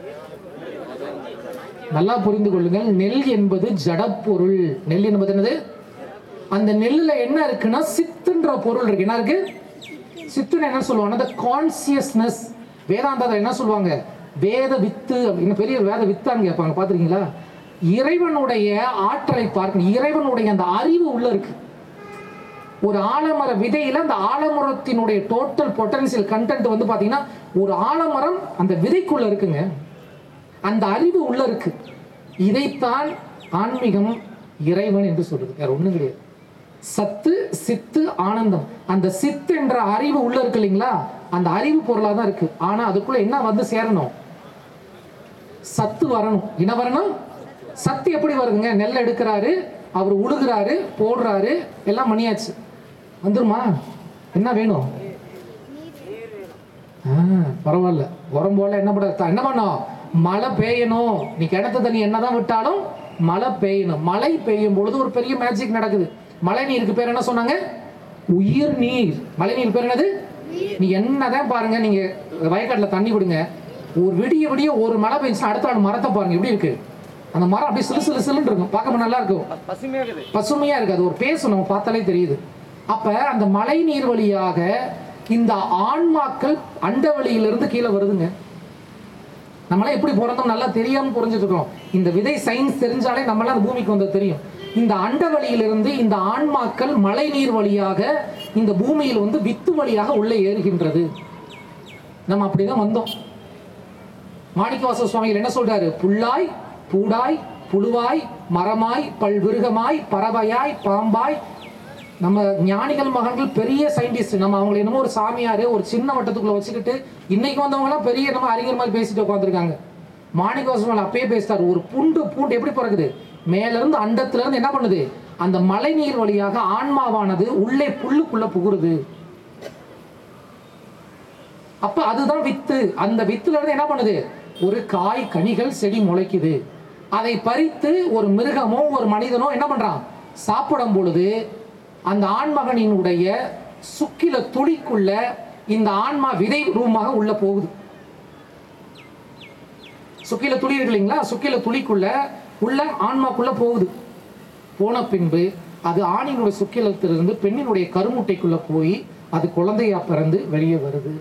நல்லா புரிந்து கொள்ளுங்கள் நெல் என்பது ஜடப்பொருள் நெல் என்பது என்னது அந்த நெல்லுல என்ன இருக்குன்னா சித்துன்ற பொருள் இருக்கு என்ன இருக்கு சித்துன்னு என்ன சொல்லுவாங்க அந்த கான்சியஸ்னஸ் வேதாந்தத்தில் என்ன சொல்லுவாங்க வேத வித்து அப்படின்னு பெரிய வேத வித்தான்னு கேட்பாங்க பார்த்துருக்கீங்களா இறைவனுடைய ஆற்றலை பார்க்கணும் இறைவனுடைய அந்த அறிவு உள்ள இருக்கு ஒரு ஆலமர விதையில அந்த ஆலமரத்தினுடைய டோட்டல் பொட்டன்சியல் கண்டென்ட் வந்து பாத்தீங்கன்னா ஒரு ஆலமரம் அந்த விதைக்குள்ள இருக்குங்க அந்த அறிவு உள்ள இருக்கு இதைத்தான் ஆன்மீகம் இறைவன் என்று சொல்றது வேற ஒண்ணும் கிடையாது சத்து சித்து ஆனந்தம் அந்த சித்து என்ற அறிவு உள்ள இருக்கு இல்லைங்களா அந்த அறிவு பொருளா தான் இருக்கு ஆனா அதுக்குள்ள என்ன வந்து சேரணும் சத்து வரணும் என்ன வரணும் சத்து எப்படி வருதுங்க நெல் எடுக்கிறாரு அவர் உழுகுறாரு போடுறாரு எல்லாம் மணியாச்சு வந்துருமா என்ன வேணும் ஆ, பரவாயில்ல உரம் போல என்ன பண்ண என்ன பண்ணோம் மழை பெய்யணும் நீ கிணத்து தண்ணி என்னதான் விட்டாலும் மழை பெய்யணும் மழை பெய்யும் பொழுது ஒரு பெரிய மேஜிக் நடக்குது மழை நீருக்கு பேர் என்ன சொன்னாங்க உயிர் நீர் மழை நீர் பேர் என்னது நீ என்னதான் பாருங்க நீங்க வயக்காட்டுல தண்ணி விடுங்க ஒரு விடிய விடிய ஒரு மழை பெஞ்சுன்னா அடுத்த நாள் மரத்தை பாருங்க எப்படி இருக்கு அந்த மரம் அப்படியே சிலு சிலு சிலுன்னு இருக்கும் பார்க்க நல்லா இருக்கும் ப- பசுமையா இருக்குது பசுமையா இருக்கு அது ஒரு பேசும் நம்ம பார்த்தாலே தெரியுது அப்ப அந்த மழை நீர் வழியாக இந்த ஆன்மாக்கள் அண்டவெளியிலிருந்து கீழே வருதுங்க நம்மளாம் எப்படி பிறந்தோம் நல்லா தெரியாம புரிஞ்சுட்டு இருக்கோம் இந்த விதை சயின்ஸ் தெரிஞ்சாலே நம்மளாம் அந்த பூமிக்கு வந்தது தெரியும் இந்த அண்டவெளியிலிருந்து இந்த ஆன்மாக்கள் மழை நீர் வழியாக இந்த பூமியில் வந்து வித்து வழியாக உள்ளே ஏறுகின்றது நம்ம அப்படிதான் வந்தோம் மாணிக்கவாச சுவாமிகள் என்ன சொல்றாரு புல்லாய் பூடாய் புழுவாய் மரமாய் பல்விருகமாய் பறவையாய் பாம்பாய் நம்ம ஞானிகள் மகன்கள் பெரிய சயின்டிஸ்ட் நம்ம அவங்களை என்னமோ ஒரு சாமியாரு ஒரு சின்ன வட்டத்துக்குள்ள வச்சுக்கிட்டு இன்னைக்கு வந்தவங்கலாம் பெரிய நம்ம அறிஞர் மாதிரி பேசிட்டு உட்காந்துருக்காங்க மாணிக்கவாச சுவாமி அப்பயே பேசிட்டாரு ஒரு புண்டு பூண்டு எப்படி பிறகுது மேல இருந்து அண்டத்துல இருந்து என்ன பண்ணுது அந்த மழை நீர் வழியாக ஆன்மாவானது உள்ளே புல்லுக்குள்ள புகுருது அப்ப அதுதான் வித்து அந்த வித்துல இருந்து என்ன பண்ணுது ஒரு காய் கனிகள் செடி முளைக்குது அதை பறித்து ஒரு மிருகமோ ஒரு மனிதனோ என்ன பண்றான் சாப்பிடும் பொழுது அந்த ஆண்மகனினுடைய சுக்கில துளிக்குள்ள இந்த ஆன்மா விதை ரூமாக உள்ள போகுது சுக்கில துளி இருக்கு இல்லைங்களா சுக்கில துளிக்குள்ள உள்ள ஆன்மாக்குள்ள போகுது போன பின்பு அது ஆணினுடைய சுக்கிலத்திலிருந்து பெண்ணினுடைய கருமுட்டைக்குள்ள போய் அது குழந்தையா பிறந்து வெளியே வருது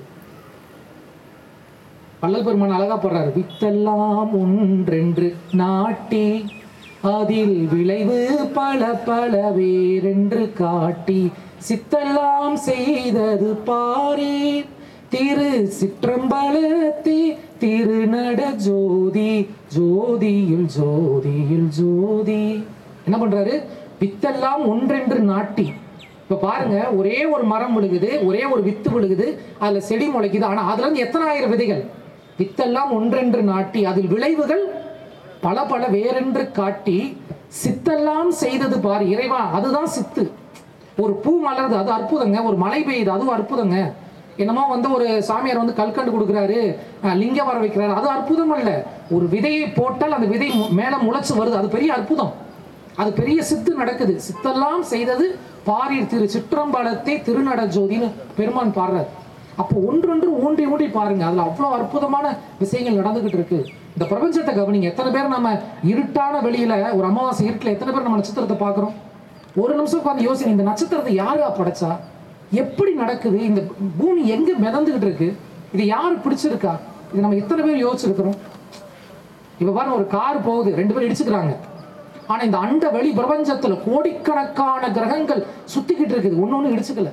வள்ளல் பெருமான் அழகா போடுறாரு வித்தெல்லாம் ஒன்றென்று நாட்டி அதில் விளைவு பல பல வேறென்று காட்டி சித்தெல்லாம் செய்தது பாரீர் திரு சிற்றம்பலத்தே திருநட ஜோதி ஜோதியில் ஜோதியில் ஜோதி என்ன பண்றாரு வித்தெல்லாம் ஒன்றென்று நாட்டி இப்ப பாருங்க ஒரே ஒரு மரம் விழுகுது ஒரே ஒரு வித்து விழுகுது அதுல செடி முளைக்குது ஆனா அதுல இருந்து எத்தனை ஆயிரம் விதைகள் வித்தெல்லாம் ஒன்றென்று நாட்டி அதில் விளைவுகள் பல பல வேறென்று காட்டி சித்தெல்லாம் செய்தது பாரு இறைவா அதுதான் சித்து ஒரு பூ மலருது அது அற்புதங்க ஒரு மழை பெய்யுது அதுவும் அற்புதங்க என்னமோ வந்து ஒரு சாமியார் வந்து கல்கண்டு கொடுக்குறாரு அஹ், லிங்கம் வர வைக்கிறாரு அது அற்புதம் அல்ல ஒரு விதையை போட்டால் அந்த விதை மு- மேல முளைச்சு வருது அது பெரிய அற்புதம் அது பெரிய சித்து நடக்குது சித்தெல்லாம் செய்தது பாரீர் திரு சிற்றம்பலத்தை திருநட ஜோதின்னு பெருமான் பாடுறார் அப்போ ஒன்றொன்று ஊன்றி ஊன்றி பாருங்க அதுல அவ்வளவு அற்புதமான விஷயங்கள் நடந்துகிட்டு இருக்கு இந்த பிரபஞ்சத்தை கவனிங்க எத்தனை பேர் நம்ம இருட்டான வெளியில ஒரு அமாவாசை இருட்டில் எத்தனை பேர் நம்ம நட்சத்திரத்தை பார்க்குறோம் ஒரு நிமிஷம் உட்காந்து யோசிங்க இந்த நட்சத்திரத்தை யாரா படைச்சா எப்படி நடக்குது இந்த பூமி எங்க மிதந்துகிட்டு இருக்கு இது யாரு பிடிச்சிருக்கா இது நம்ம எத்தனை பேர் யோசிச்சிருக்கிறோம் இப்ப பாருங்க ஒரு கார் போகுது ரெண்டு பேரும் இடிச்சுக்கிறாங்க ஆனா இந்த அண்ட வெளி பிரபஞ்சத்துல கோடிக்கணக்கான கிரகங்கள் சுத்திக்கிட்டு இருக்குது ஒண்ணு ஒண்ணு இடிச்சுக்கல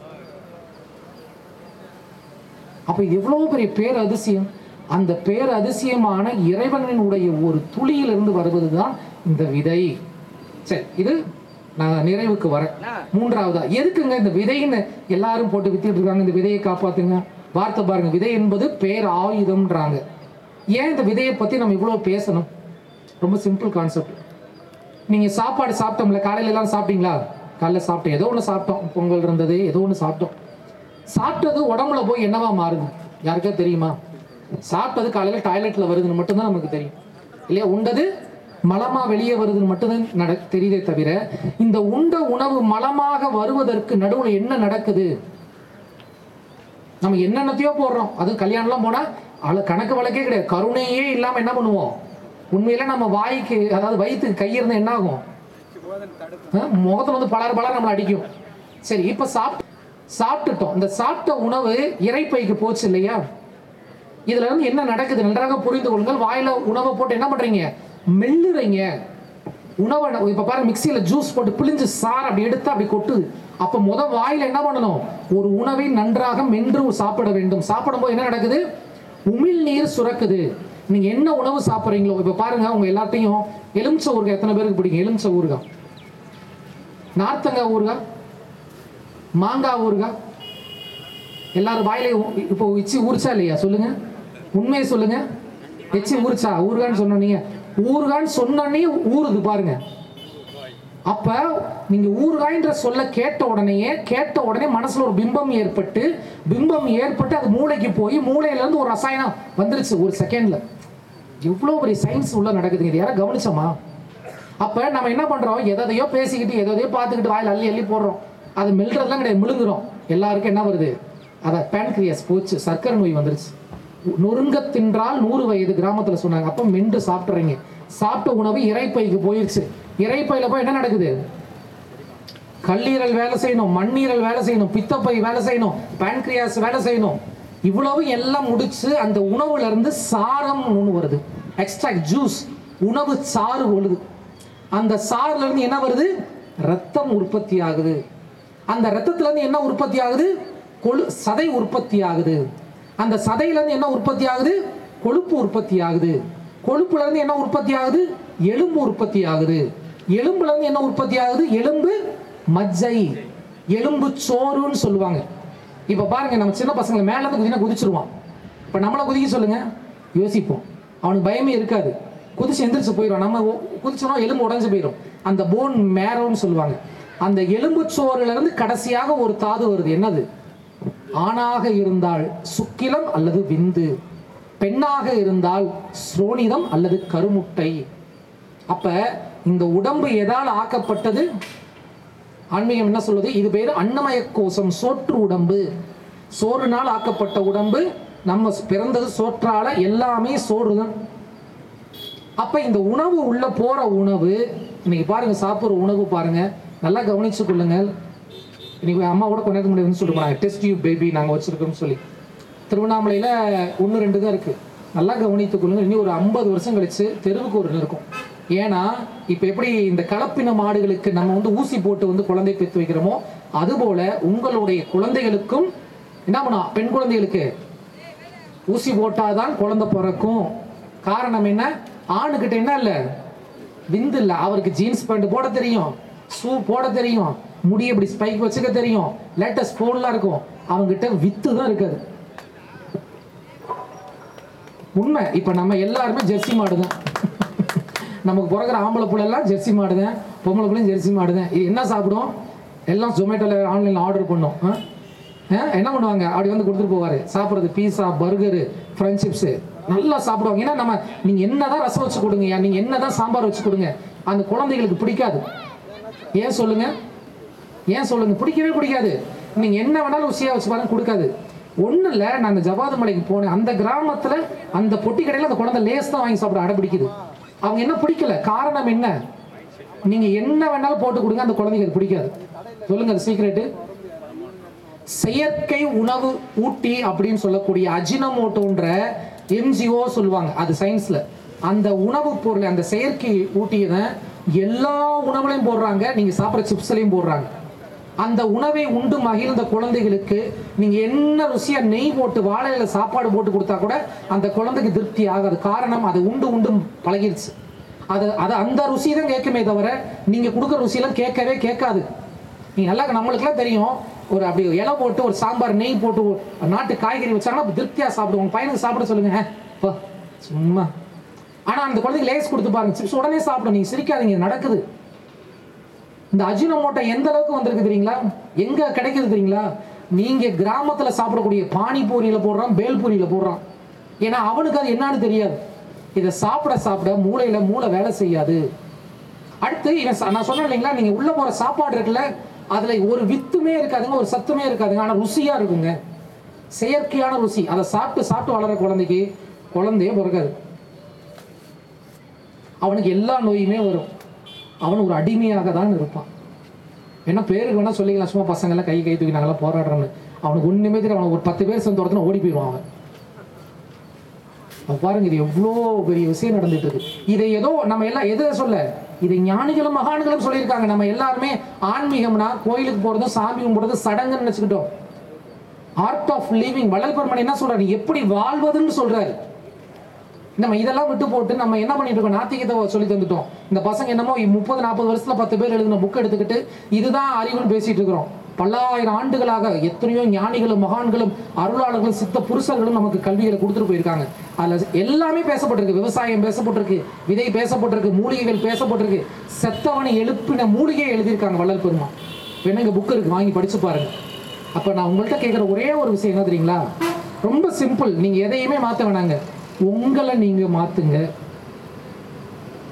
அப்ப இது எவ்வளவு பெரிய பேர் அதிசயம் அந்த பேர் அதிசயமான இறைவனினுடைய ஒரு துளியிலிருந்து வருவதுதான் இந்த விதை சரி இது நான் நிறைவுக்கு வரேன் மூன்றாவதா எதுக்குங்க இந்த விதைன்னு எல்லாரும் போட்டு வித்திட்டு இருக்காங்க இந்த விதையை காப்பாத்துங்க வார்த்தை பாருங்க விதை என்பது பேர் ஆயுதம்ன்றாங்க ஏன் இந்த விதையை பத்தி நம்ம இவ்வளவு பேசணும் ரொம்ப சிம்பிள் கான்செப்ட் நீங்க சாப்பாடு சாப்பிட்டோம்ல காலையில எல்லாம் சாப்பிட்டீங்களா காலைல சாப்பிட்டோம் ஏதோ ஒன்று சாப்பிட்டோம் பொங்கல் இருந்தது ஏதோ ஒன்று சாப்பிட்டோம் சாப்பிட்டது உடம்புல போய் என்னவா மாறுது யாருக்கா தெரியுமா சாப்பிட்டது காலையில டாய்லெட்ல வருதுன்னு மட்டும்தான் நமக்கு தெரியும் இல்லையா உண்டது மலமா வெளியே வருதுன்னு மட்டும்தான் நட தெரியுதே தவிர இந்த உண்ட உணவு மலமாக வருவதற்கு நடுவுல என்ன நடக்குது நம்ம என்னென்னத்தையோ போடுறோம் அது கல்யாணம்லாம் போனா அழ கணக்கு வழக்கே கிடையாது கருணையே இல்லாம என்ன பண்ணுவோம் உண்மையில நம்ம வாய்க்கு அதாவது வயிற்றுக்கு கை இருந்தா என்ன ஆகும் அஹ் முகத்துல வந்து பலர் பலர் நம்மளை அடிக்கும் சரி இப்ப சாப்பிட்டு சாப்பிட்டுட்டோம் இந்த சாப்பிட்ட உணவு இறைப்பைக்கு போச்சு இல்லையா இதுல இருந்து என்ன நடக்குது நன்றாக புரிந்து கொள்ளுங்கள் வாயில உணவை போட்டு என்ன பண்றீங்க மெல்லுறீங்க உணவை ந- இப்ப பாருங்க மிக்சியில ஜூஸ் போட்டு பிழிஞ்சு சார் அப்படி எடுத்து அப்படி கொட்டுது அப்ப முத வாயில என்ன பண்ணணும் ஒரு உணவை நன்றாக மென்று சாப்பிட வேண்டும் சாப்பிடும்போது என்ன நடக்குது உமிழ் நீர் சுரக்குது நீங்க என்ன உணவு சாப்பிட்றீங்களோ இப்ப பாருங்க உங்க எல்லாத்தையும் எலுமிச்சை ஊறுகாய் எத்தனை பேருக்கு பிடிக்கும் எலுமிச்சை ஊறுகாய் நார்த்தங்காய் ஊறுகாய் மாங்காய் ஊறுகாய் எல்லாரும் வாயிலே ஊ- இப்போ இச்சி ஊறிச்சா இல்லையா சொல்லுங்க உண்மையை சொல்லுங்க எச்சி ஊறிச்சா ஊறுகான்னு சொன்னீங்க ஊறுகான்னு சொன்னோடனே ஊறுது பாருங்க அப்ப நீங்க ஊறுகாய்ன்ற சொல்ல கேட்ட உடனேயே கேட்ட உடனே மனசுல ஒரு பிம்பம் ஏற்பட்டு பிம்பம் ஏற்பட்டு அது மூளைக்கு போய் மூளையில இருந்து ஒரு ரசாயனம் வந்துருச்சு ஒரு செகண்ட்ல எவ்வளவு பெரிய சயின்ஸ் உள்ள நடக்குதுங்க இது யாரும் கவனிச்சோமா அப்ப நம்ம என்ன பண்றோம் எதையோ பேசிக்கிட்டு எதையோ பார்த்துக்கிட்டு வாயில் அள்ளி அள்ளி போடுறோம் அது மெல்றதுலாம் கிடையாது முழுங்குறோம் எல்லாருக்கும் என்ன வருது அத பேன்கிரியாஸ் போச்சு சர்க்கரை நோய் வந்துருச்சு நொறுங்க தின்றால் நூறு வயது கிராமத்துல சொன்னாங்க அப்ப மென்று சாப்பிட்றீங்க சாப்பிட்ட உணவு இறைப்பைக்கு போயிருச்சு இறைப்பையில போய் என்ன நடக்குது கல்லீரல் வேலை செய்யணும் மண்ணீரல் வேலை செய்யணும் பித்தப்பை வேலை செய்யணும் பேன்கிரியாஸ் வேலை செய்யணும் இவ்வளவு எல்லாம் முடிச்சு அந்த உணவுல இருந்து சாரம் ஒன்று வருது எக்ஸ்ட்ராக்ட் ஜூஸ் உணவு சாறு ஒழுது அந்த சாறுல இருந்து என்ன வருது ரத்தம் உற்பத்தி ஆகுது அந்த ரத்தத்துல இருந்து என்ன உற்பத்தி ஆகுது கொழு சதை உற்பத்தி ஆகுது அந்த சதையில இருந்து என்ன உற்பத்தி ஆகுது கொழுப்பு உற்பத்தி ஆகுது கொழுப்புல இருந்து என்ன உற்பத்தி ஆகுது எலும்பு உற்பத்தி ஆகுது எலும்புல இருந்து என்ன உற்பத்தி ஆகுது எலும்பு மஜ்ஜை எலும்பு சோறுன்னு சொல்லுவாங்க இப்ப பாருங்க நம்ம சின்ன பசங்களை மேல இருந்து குதினா குதிச்சிருவான் இப்ப நம்மள குதிக்க சொல்லுங்க யோசிப்போம் அவனுக்கு பயமே இருக்காது குதிச்சு எந்திரிச்சு போயிடும் நம்ம ஒ- குதிச்சோம்னா எலும்பு உடைஞ்சு போயிடும் அந்த போன் மேரோன்னு சொல்லுவாங்க அந்த எலும்பு சோறுல இருந்து கடைசியாக ஒரு தாது வருது என்னது ஆணாக இருந்தால் சுக்கிலம் அல்லது விந்து பெண்ணாக இருந்தால் ஸ்ரோனிதம் அல்லது கருமுட்டை அப்ப இந்த உடம்பு எதால் ஆக்கப்பட்டது ஆன்மீகம் என்ன சொல்லுது இது பேரு அன்னமய கோஷம் சோற்று உடம்பு சோறுனால் ஆக்கப்பட்ட உடம்பு நம்ம பிறந்தது சோற்றால எல்லாமே சோறு தான் அப்ப இந்த உணவு உள்ள போற உணவு இன்னைக்கு பாருங்க சாப்பிடுற உணவு பாருங்க நல்லா கவனிச்சு கொள்ளுங்கள் இன்னைக்கு அம்மா கூட கொஞ்ச நேரத்துக்கு முன்னாடி வந்து சொல்லிட்டு போனாங்க டெஸ்ட் டியூப் பேபி நாங்க வச்சிருக்கோம்னு சொல்லி திருவண்ணாமலையில ஒன்று ரெண்டு தான் இருக்கு நல்லா கவனித்துக் கொள்ளுங்கள் இனி ஒரு ஐம்பது வருஷம் கழிச்சு தெருவுக்கு ஒரு இருக்கும் ஏன்னா இப்ப எப்படி இந்த கலப்பின மாடுகளுக்கு நம்ம வந்து ஊசி போட்டு வந்து குழந்தை பெற்று வைக்கிறோமோ அதுபோல உங்களுடைய குழந்தைகளுக்கும் என்ன பண்ணும் பெண் குழந்தைகளுக்கு ஊசி போட்டாதான் குழந்தை பிறக்கும் காரணம் என்ன ஆணுக்கிட்ட என்ன இல்ல விந்து இல்ல அவருக்கு ஜீன்ஸ் பேண்ட் போட தெரியும் ஷூ போட தெரியும் முடி இப்படி ஸ்பைக் வச்சுக்க தெரியும் லேட்டஸ்ட் போன்லாம் இருக்கும் அவங்ககிட்ட வித்து தான் இருக்காது உண்மை இப்ப நம்ம எல்லாருமே ஜெர்சி மாடு தான் நமக்கு பிறகுற ஆம்பளை புள்ள எல்லாம் ஜெர்சி மாடு தான் பொம்பளை புள்ளையும் ஜெர்சி மாடு தான் இது என்ன சாப்பிடும் எல்லாம் ஜொமேட்டோவில் ஆன்லைனில் ஆர்டர் பண்ணும் ஆ? ஆ? என்ன பண்ணுவாங்க அப்படி வந்து கொடுத்துட்டு போவார் சாப்பிட்றது பீஸா பர்கரு ஃப்ரெஞ்ச் சிப்ஸு நல்லா சாப்பிடுவாங்க ஏன்னா நம்ம நீங்கள் என்னதான் ரசம் வச்சு கொடுங்க நீங்கள் என்னதான் சாம்பார் வச்சு கொடுங்க அந்த குழந்தைகளுக்கு பிடிக்காது ஏன் சொல்லுங்க ஏன் சொல்லுங்க பிடிக்கவே பிடிக்காது நீங்க என்ன வேணாலும் ருசியா வச்சு பாருங்க கொடுக்காது ஒண்ணு இல்ல நான் அந்த ஜவாது மலைக்கு போனேன் அந்த கிராமத்துல அந்த பொட்டி கடையில அந்த குழந்தை லேஸ் தான் வாங்கி சாப்பிட அடம்பிடிக்குது அவங்க என்ன பிடிக்கல காரணம் என்ன நீங்க என்ன வேணாலும் போட்டு கொடுங்க அந்த குழந்தைக்கு அது பிடிக்காது சொல்லுங்க அது சீக்ரெட்டு செயற்கை உணவு ஊட்டி அப்படின்னு சொல்லக்கூடிய அஜினமோட்டோன்ற எம்ஜிஓ சொல்லுவாங்க அது சயின்ஸ்ல அந்த உணவுப் பொருள் அந்த செயற்கை ஊட்டியை தான் எல்லா உணவுலையும் போடுறாங்க நீங்க சாப்பிட்ற சிப்ஸ்லையும் போடுறாங்க அந்த உணவை உண்டு மகிழ்ந்த குழந்தைகளுக்கு நீங்க என்ன ருசியா நெய் போட்டு வாழையில சாப்பாடு போட்டு கொடுத்தா கூட அந்த குழந்தைக்கு திருப்தி ஆகாது காரணம் அது உண்டு உண்டு பழகிருச்சு அது அது அந்த ருசி தான் கேட்குமே தவிர நீங்க கொடுக்குற ருசியெல்லாம் கேட்கவே கேட்காது நீங்க நல்லா நம்மளுக்குலாம் தெரியும் ஒரு அப்படி இலை போட்டு ஒரு சாம்பார் நெய் போட்டு ஒரு நாட்டு காய்கறி வச்சாங்கன்னா திருப்தியா சாப்பிடுவோம் உங்க பையனுக்கு சாப்பிட சொல்லுங்க "ஹே, போ சும்மா ஆனா அந்த குழந்தைக்கு லேஸ் கொடுத்து பாருங்க சிப்ஸ் உடனே சாப்பிடும் நீங்க சிரிக்காதீங்க இது நடக்குது இந்த அஜினமோட்டோ எந்த அளவுக்கு வந்திருக்கு தெரியுங்களா எங்க கிடைக்குது தெரியுங்களா நீங்க கிராமத்துல சாப்பிடக்கூடிய பானிபூரியில போடுறான் பேல்பூரியில போடுறான் ஏன்னா அவனுக்கு அது என்னன்னு தெரியாது இதை சாப்பிட சாப்பிட மூளையில மூளை வேலை செய்யாது அடுத்து இவன் ச- நான் சொன்னேன் இல்லைங்களா நீங்க உள்ள போற சாப்பாடு இருக்குல்ல அதுல ஒரு வித்துமே இருக்காதுங்க ஒரு சத்துமே இருக்காதுங்க ஆனா ருசியா இருக்குங்க செயற்கையான ருசி அதை சாப்பிட்டு சாப்பிட்டு வளர குழந்தைக்கு குழந்தையே பிறக்காது அவனுக்கு எல்லா நோயுமே வரும் அவன் ஒரு அடிமையாக தான் இருப்பான் என்ன பேருக்கு வேணா சொல்லிக்கலாம் சும்மா பசங்க எல்லாம் கை கை தூக்கி நாங்களாம் போராடுறோன்னு அவனுக்கு ஒண்ணுமே தெரியும் அவனுக்கு ஒரு பத்து பேர் சேர்ந்து ஒருத்தன ஓடி போயிடுவான் அவன் அப்ப பாருங்க இது எவ்வளோ பெரிய விஷயம் நடந்துட்டு இருக்கு இதை ஏதோ நம்ம எல்லாம் எதை சொல்ல இதை ஞானிகளும் மகான்களும் சொல்லியிருக்காங்க நம்ம எல்லாருமே ஆன்மீகம்னா கோயிலுக்கு போறதும் சாமி கும்பிடுறதும் சடங்குன்னு நினைச்சுக்கிட்டோம் art of living Vallal Peruman என்ன சொல்றாரு எப்படி வாழ்வதுன்னு சொல்றாரு நம்ம இதெல்லாம் விட்டு போட்டு நம்ம என்ன பண்ணிட்டு இருக்கோம் நாத்திகத்தை சொல்லி தந்துட்டோம் இந்த பசங்க என்னமோ முப்பது நாற்பது வருஷத்துல பத்து பேர் எழுதின புக் எடுத்துக்கிட்டு இதுதான் அறிவுன்னு பேசிட்டு இருக்கிறோம் பல்லாயிரம் ஆண்டுகளாக எத்தனையோ ஞானிகளும் மகான்களும் அருளாளர்களும் சித்த புருஷர்களும் நமக்கு கல்விகளை கொடுத்துட்டு போயிருக்காங்க அதுல எல்லாமே பேசப்பட்டிருக்கு விவசாயம் பேசப்பட்டிருக்கு விதை பேசப்பட்டிருக்கு மூலிகைகள் பேசப்பட்டிருக்கு செத்தவனை எழுப்பின மூலிகையை எழுதியிருக்காங்க வள்ளல் பெருமான் வேணுங்க புக் இருக்கு வாங்கி படிச்சு பாருங்க அப்ப நான் உங்கள்கிட்ட கேட்குற ஒரே ஒரு விஷயம் என்ன தெரியுங்களா ரொம்ப சிம்பிள் நீங்க எதையுமே மாத்த வேணாங்க உங்களை நீங்க மாத்துங்க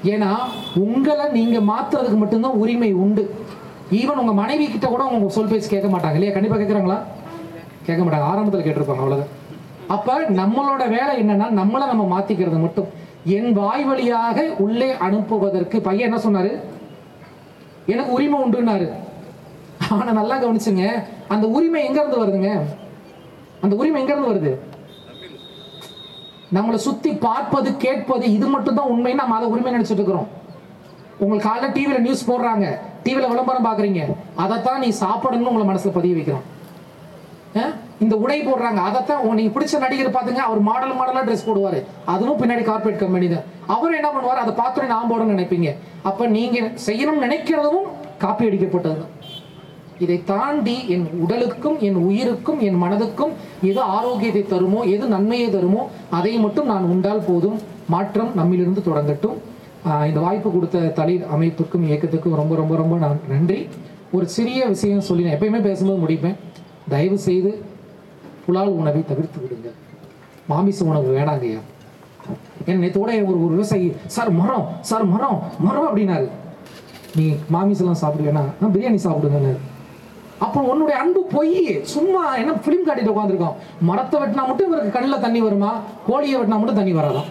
ஏன்னா உங்களை நீங்க மாத்துறதுக்கு மட்டும்தான் உரிமை உண்டு ஈவன் உங்க மனைவி கிட்ட கூட உங்க சொல் பேச்சு கேட்க மாட்டாங்க இல்லையா கண்டிப்பா கேட்கறாங்களா கேட்க மாட்டாங்க ஆரம்பத்தில் கேட்டிருப்பாங்க அவ்வளவுதான் அப்ப நம்மளோட வேலை என்னன்னா நம்மளை நம்ம மாத்திக்கிறது மட்டும் என் வாய் வழியாக உள்ளே அனுப்புவதற்கு பையன் என்ன சொன்னாரு எனக்கு உரிமை உண்டுன்னாரு ஆனா நல்லா கவனிச்சுங்க அந்த உரிமை எங்க இருந்து வருதுங்க அந்த உரிமை எங்க இருந்து வருது நம்மளை சுத்தி பார்ப்பது கேட்பது இது மட்டும் தான் உண்மைன்னு நம்ம அதை உரிமை நினைச்சிட்டு இருக்கிறோம் உங்களுக்கு காலைல டிவியில் நியூஸ் போடுறாங்க டிவியில் விளம்பரம் பார்க்குறீங்க அதைத்தான் நீ சாப்பிடணும்னு உங்களை மனசுல பதிய வைக்கிறோம் அஹ்? இந்த உடை போடுறாங்க அதைத்தான் உங்க- நீங்க பிடிச்ச நடிகர் பாத்துங்க அவர் மாடல் மாடலா ட்ரெஸ் போடுவாரு அதுவும் பின்னாடி கார்பரேட் கம்பெனி தான் அவர் என்ன பண்ணுவார் அதை பார்த்துட்டு நான் போடணும்னு நினைப்பீங்க அப்ப நீங்க செய்யணும்னு நினைக்கிறதும் காப்பி அடிக்கப்பட்டதுதான் இதை தாண்டி என் உடலுக்கும் என் உயிருக்கும் என் மனதுக்கும் எது ஆரோக்கியத்தை தருமோ எது நன்மையை தருமோ அதை மட்டும் நான் உண்டால் போதும் மாற்றம் நம்மிலிருந்து தொடங்கட்டும் ஆஹ் இந்த வாய்ப்பு கொடுத்த தலை அமைப்புக்கும் இயக்கத்துக்கும் ரொம்ப ரொம்ப ரொம்ப நான் நன்றி ஒரு சிறிய விஷயம் சொல்லி நான் எப்பயுமே பேசும்போது முடிப்பேன் தயவு செய்து புலால் உணவை தவிர்த்து விடுங்கள் மாமிச உணவு வேணாங்கய்யா என் நேத்தோட ஒரு ஒரு விவசாயி சார் மரம் சார் மரம் மரம் அப்படின்னாரு நீ மாமிசெல்லாம் சாப்பிடுவேனா நான் பிரியாணி சாப்பிடுங்கன்னு அப்போ உன்னுடைய அன்பு போய் சும்மா என்ன ஃபிலிம் காட்டிட்டு உட்காந்துருக்கோம் மரத்தை வெட்டினா மட்டும் இவருக்கு கண்ணில் தண்ணி வருமா கோழியை வெட்டினா மட்டும் தண்ணி வராதாம்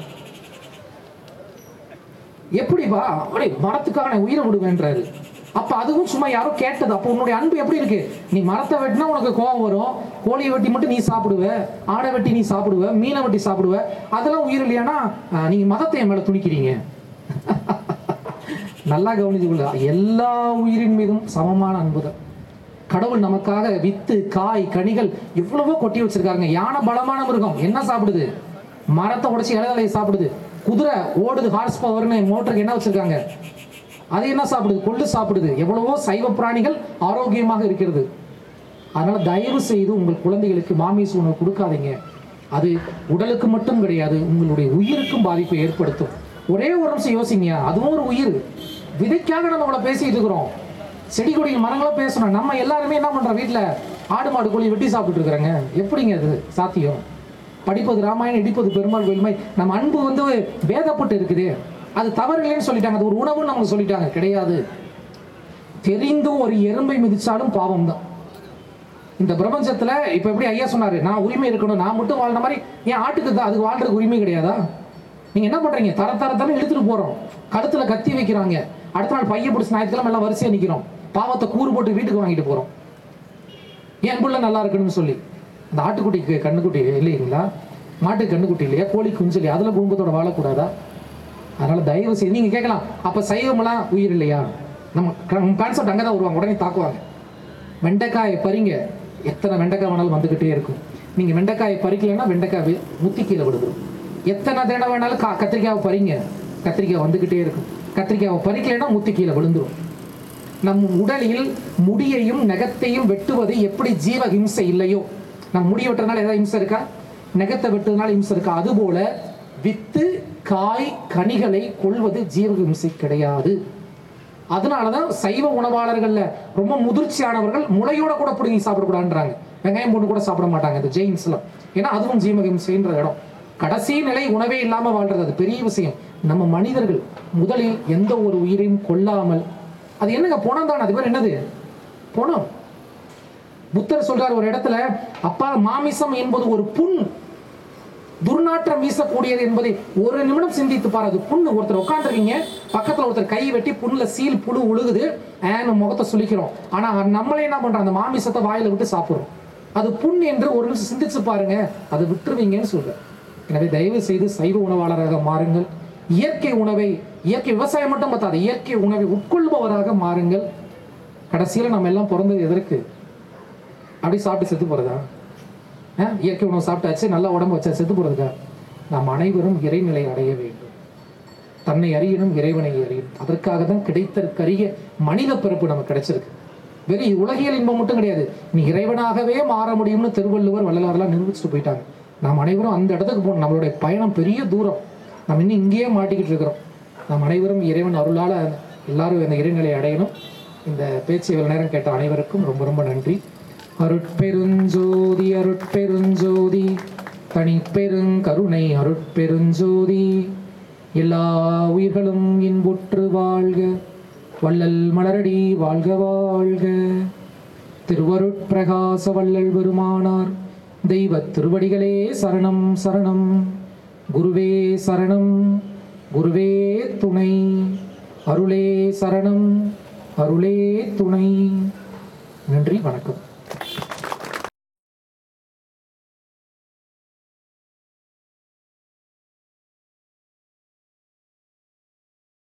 எப்படிப்பா அப்படியே மரத்துக்காக நான் உயிரை விடுவேன்றாரு அப்ப அதுவும் சும்மா யாரோ கேட்டது அப்போ உன்னுடைய அன்பு எப்படி இருக்கு நீ மரத்தை வெட்டினா உனக்கு கோவம் வரும் கோழியை வெட்டி மட்டும் நீ சாப்பிடுவ ஆடை வெட்டி நீ சாப்பிடுவ மீனை வெட்டி சாப்பிடுவ அதெல்லாம் உயிர் இல்லையானா ஆஹ், நீங்க மதத்தை என் மேல துணிக்கிறீங்க நல்லா கவனிச்சுக்கொள்ள எல்லா உயிரின் மீதும் சமமான அன்புதான் கடவுள் நமக்காக வித்து காய் கனிகள் எவ்வளவோ கொட்டி வச்சிருக்காங்க யானை பலமான மிருகம் என்ன சாப்பிடுது மரத்தை உடைச்சி இலைதலையை சாப்பிடுது குதிரை ஓடுது ஹார்ஸ் பவர்னு மோட்டருக்கு என்ன வச்சிருக்காங்க அது என்ன சாப்பிடுது கொள்ளு சாப்பிடுது எவ்வளவோ சைவ பிராணிகள் ஆரோக்கியமாக இருக்கிறது அதனால தயவு செய்து உங்கள் குழந்தைகளுக்கு மாமிச உணவு கொடுக்காதீங்க அது உடலுக்கு மட்டும் கிடையாது உங்களுடைய உயிருக்கும் பாதிப்பை ஏற்படுத்தும் ஒரே ஒரு நிமிஷம் யோசிங்கயா அதுவும் ஒரு உயிர் விதைக்காக நம்ம இவ்வளவு பேசிட்டு இருக்கிறோம் செடி கொடி மரங்களும் பேசணும் நம்ம எல்லாருமே என்ன பண்றோம் வீட்ல ஆடு மாடு கோழி வெட்டி சாப்பிட்டு இருக்கிறாங்க எப்படிங்க அது சாத்தியம் படிப்பது ராமாயணம் இடிப்பது பெருமாள் கோயில் மாதிரி நம்ம அன்பு வந்து வேதப்பட்டு இருக்குது அது தவறு இல்லைன்னு சொல்லிட்டாங்க அது ஒரு உணவுன்னு நமக்கு சொல்லிட்டாங்க கிடையாது தெரிந்தும் ஒரு எறும்பை மிதிச்சாலும் பாவம் தான் இந்த பிரபஞ்சத்துல இப்ப எப்படி ஐயா சொன்னாரு நான் உரிமை இருக்கணும் நான் மட்டும் வாழ்ந்த மாதிரி ஏன் ஆட்டுக்கு தான் அதுக்கு வாழ்றதுக்கு உரிமை கிடையாதா நீங்க என்ன பண்றீங்க தர தர தரம் இழுத்துட்டு போறோம் கழுத்துல கத்தி வைக்கிறாங்க அடுத்த நாள் பைய பிடிச்சி ஞாயிற்றுக்கிழமை எல்லாம் வரிசையா நிக்கிறோம் பாவத்தை கூறு போட்டு வீட்டுக்கு வாங்கிட்டு போறோம் என் புள்ள நல்லா இருக்கணும்னு சொல்லி அந்த ஆட்டுக்குட்டிக்கு கண்ணுக்குட்டி இல்லைங்களா மாட்டுக்கு கண்ணுக்குட்டி இல்லையா கோழி குஞ்சு இல்லையா அதுல குடும்பத்தோட வாழக்கூடாதா அதனால தயவு செய்து நீங்க கேட்கலாம் அப்ப சைவமெல்லாம் உயிர் இல்லையா நம்ம கான்செப்ட் அங்கதான் வருவாங்க உடனே தாக்குவாங்க வெண்டைக்காயை பறிங்க எத்தனை வெண்டைக்காய் வேணாலும் வந்துகிட்டே இருக்கும் நீங்க வெண்டைக்காயை பறிக்கலைன்னா வெண்டைக்காய் வே- முத்தி கீழே விழுந்துடும் எத்தனை தடவை வேணாலும் கா கத்திரிக்காவை பறிங்க கத்திரிக்காய் வந்துகிட்டே இருக்கும் கத்திரிக்காவை பறிக்கலைன்னா முத்தி கீழே விழுந்துடும் நம் உடலில் முடியையும் நகத்தையும் வெட்டுவது எப்படி ஜீவ ஹிம்சை இல்லையோ நம் முடி வெட்டுறதுனால ஏதாவது ஹிம்சை இருக்கா நகத்தை வெட்டுறதுனால ஹிம்சை இருக்கா அதுபோல வித்து காய் கனிகளை கொள்வது ஜீவ ஹிம்சை கிடையாது அதனாலதான் சைவ உணவாளர்கள்ல ரொம்ப முதிர்ச்சியானவர்கள் முளையோட கூட பிடுங்கி சாப்பிடக்கூடாதுன்றாங்க வெங்காயம் போட்டு கூட சாப்பிட மாட்டாங்க இந்த ஜெயின்ஸ்லாம் ஏன்னா அதுவும் ஜீவகிம்சைன்ற இடம் கடைசி நிலை உணவே இல்லாம வாழ்றது அது பெரிய விஷயம் நம்ம மனிதர்கள் முதலில் எந்த ஒரு உயிரையும் கொல்லாமல் அது என்னங்க பணம் தான் அது பேர் என்னது பணம் புத்தர் சொல்றார் ஒரு இடத்துல அப்பா மாமிசம் என்பது ஒரு புண் துர்நாற்றம் வீசக்கூடியது என்பதை ஒரு நிமிடம் சிந்தித்து பாரு அது புண்ணு ஒருத்தர் உட்காந்துருக்கீங்க பக்கத்துல ஒருத்தர் கை வெட்டி புண்ணுல சீல் புழு உழுகுது ஏன்னு முகத்தை சுளிக்கிறோம் ஆனா நம்மளே என்ன பண்றோம் அந்த மாமிசத்தை வாயில விட்டு சாப்பிடுறோம் அது புண் என்று ஒரு நிமிஷம் சிந்திச்சு பாருங்க அதை விட்டுருவீங்கன்னு சொல்றேன் எனவே தயவு செய்து சைவ உணவாளராக மாறுங்கள் இயற்கை உணவை இயற்கை விவசாயம் மட்டும் பத்தாது இயற்கை உணவை உட்கொள்பவராக மாறுங்கள் கடைசியில நம்ம எல்லாம் பிறந்தது எதற்கு அப்படி சாப்பிட்டு செத்து போறதா ஆ, இயற்கை உணவு சாப்பிட்டாச்சு நல்லா உடம்பு வச்சா செத்து போறதுக்கா நாம் அனைவரும் இறைநிலை அடைய வேண்டும் தன்னை அறியணும் இறைவனை அறியணும் அதற்காக தான் கிடைத்தற்கரிய மனித பிறப்பு நமக்கு கிடைச்சிருக்கு வெறும் உலகியல் இன்பம் மட்டும் கிடையாது நீ இறைவனாகவே மாற முடியும்னு திருவள்ளுவர் வள்ளலாரெல்லாம் நிரூபிச்சுட்டு போயிட்டாங்க நாம் அனைவரும் அந்த இடத்துக்கு போகணும் நம்மளுடைய பயணம் பெரிய தூரம் நம்ம இன்னும் இங்கேயே மாட்டிக்கிட்டு இருக்கிறோம் நாம் அனைவரும் இறைவன் அருளால எல்லாரும் இந்த இறைநிலை அடையணும் இந்த பேச்சு இவ்வளவு நேரம் கேட்ட அனைவருக்கும் ரொம்ப ரொம்ப நன்றி அருட்பெருஞ்சோதி அருட்பெருஞ்சோதி தனிப்பெருங்கருணை அருட்பெருஞ்சோதி எல்லா உயிர்களும் இன்புற்று வாழ்க வள்ளல் மலரடி வாழ்க வாழ்க திருவருட்பிரகாச வள்ளல் பெருமானார் தெய்வ திருவடிகளே சரணம் சரணம் குருவே சரணம் குருவே துணை அருளே சரணம் அருளே துணை நன்றி வணக்கம்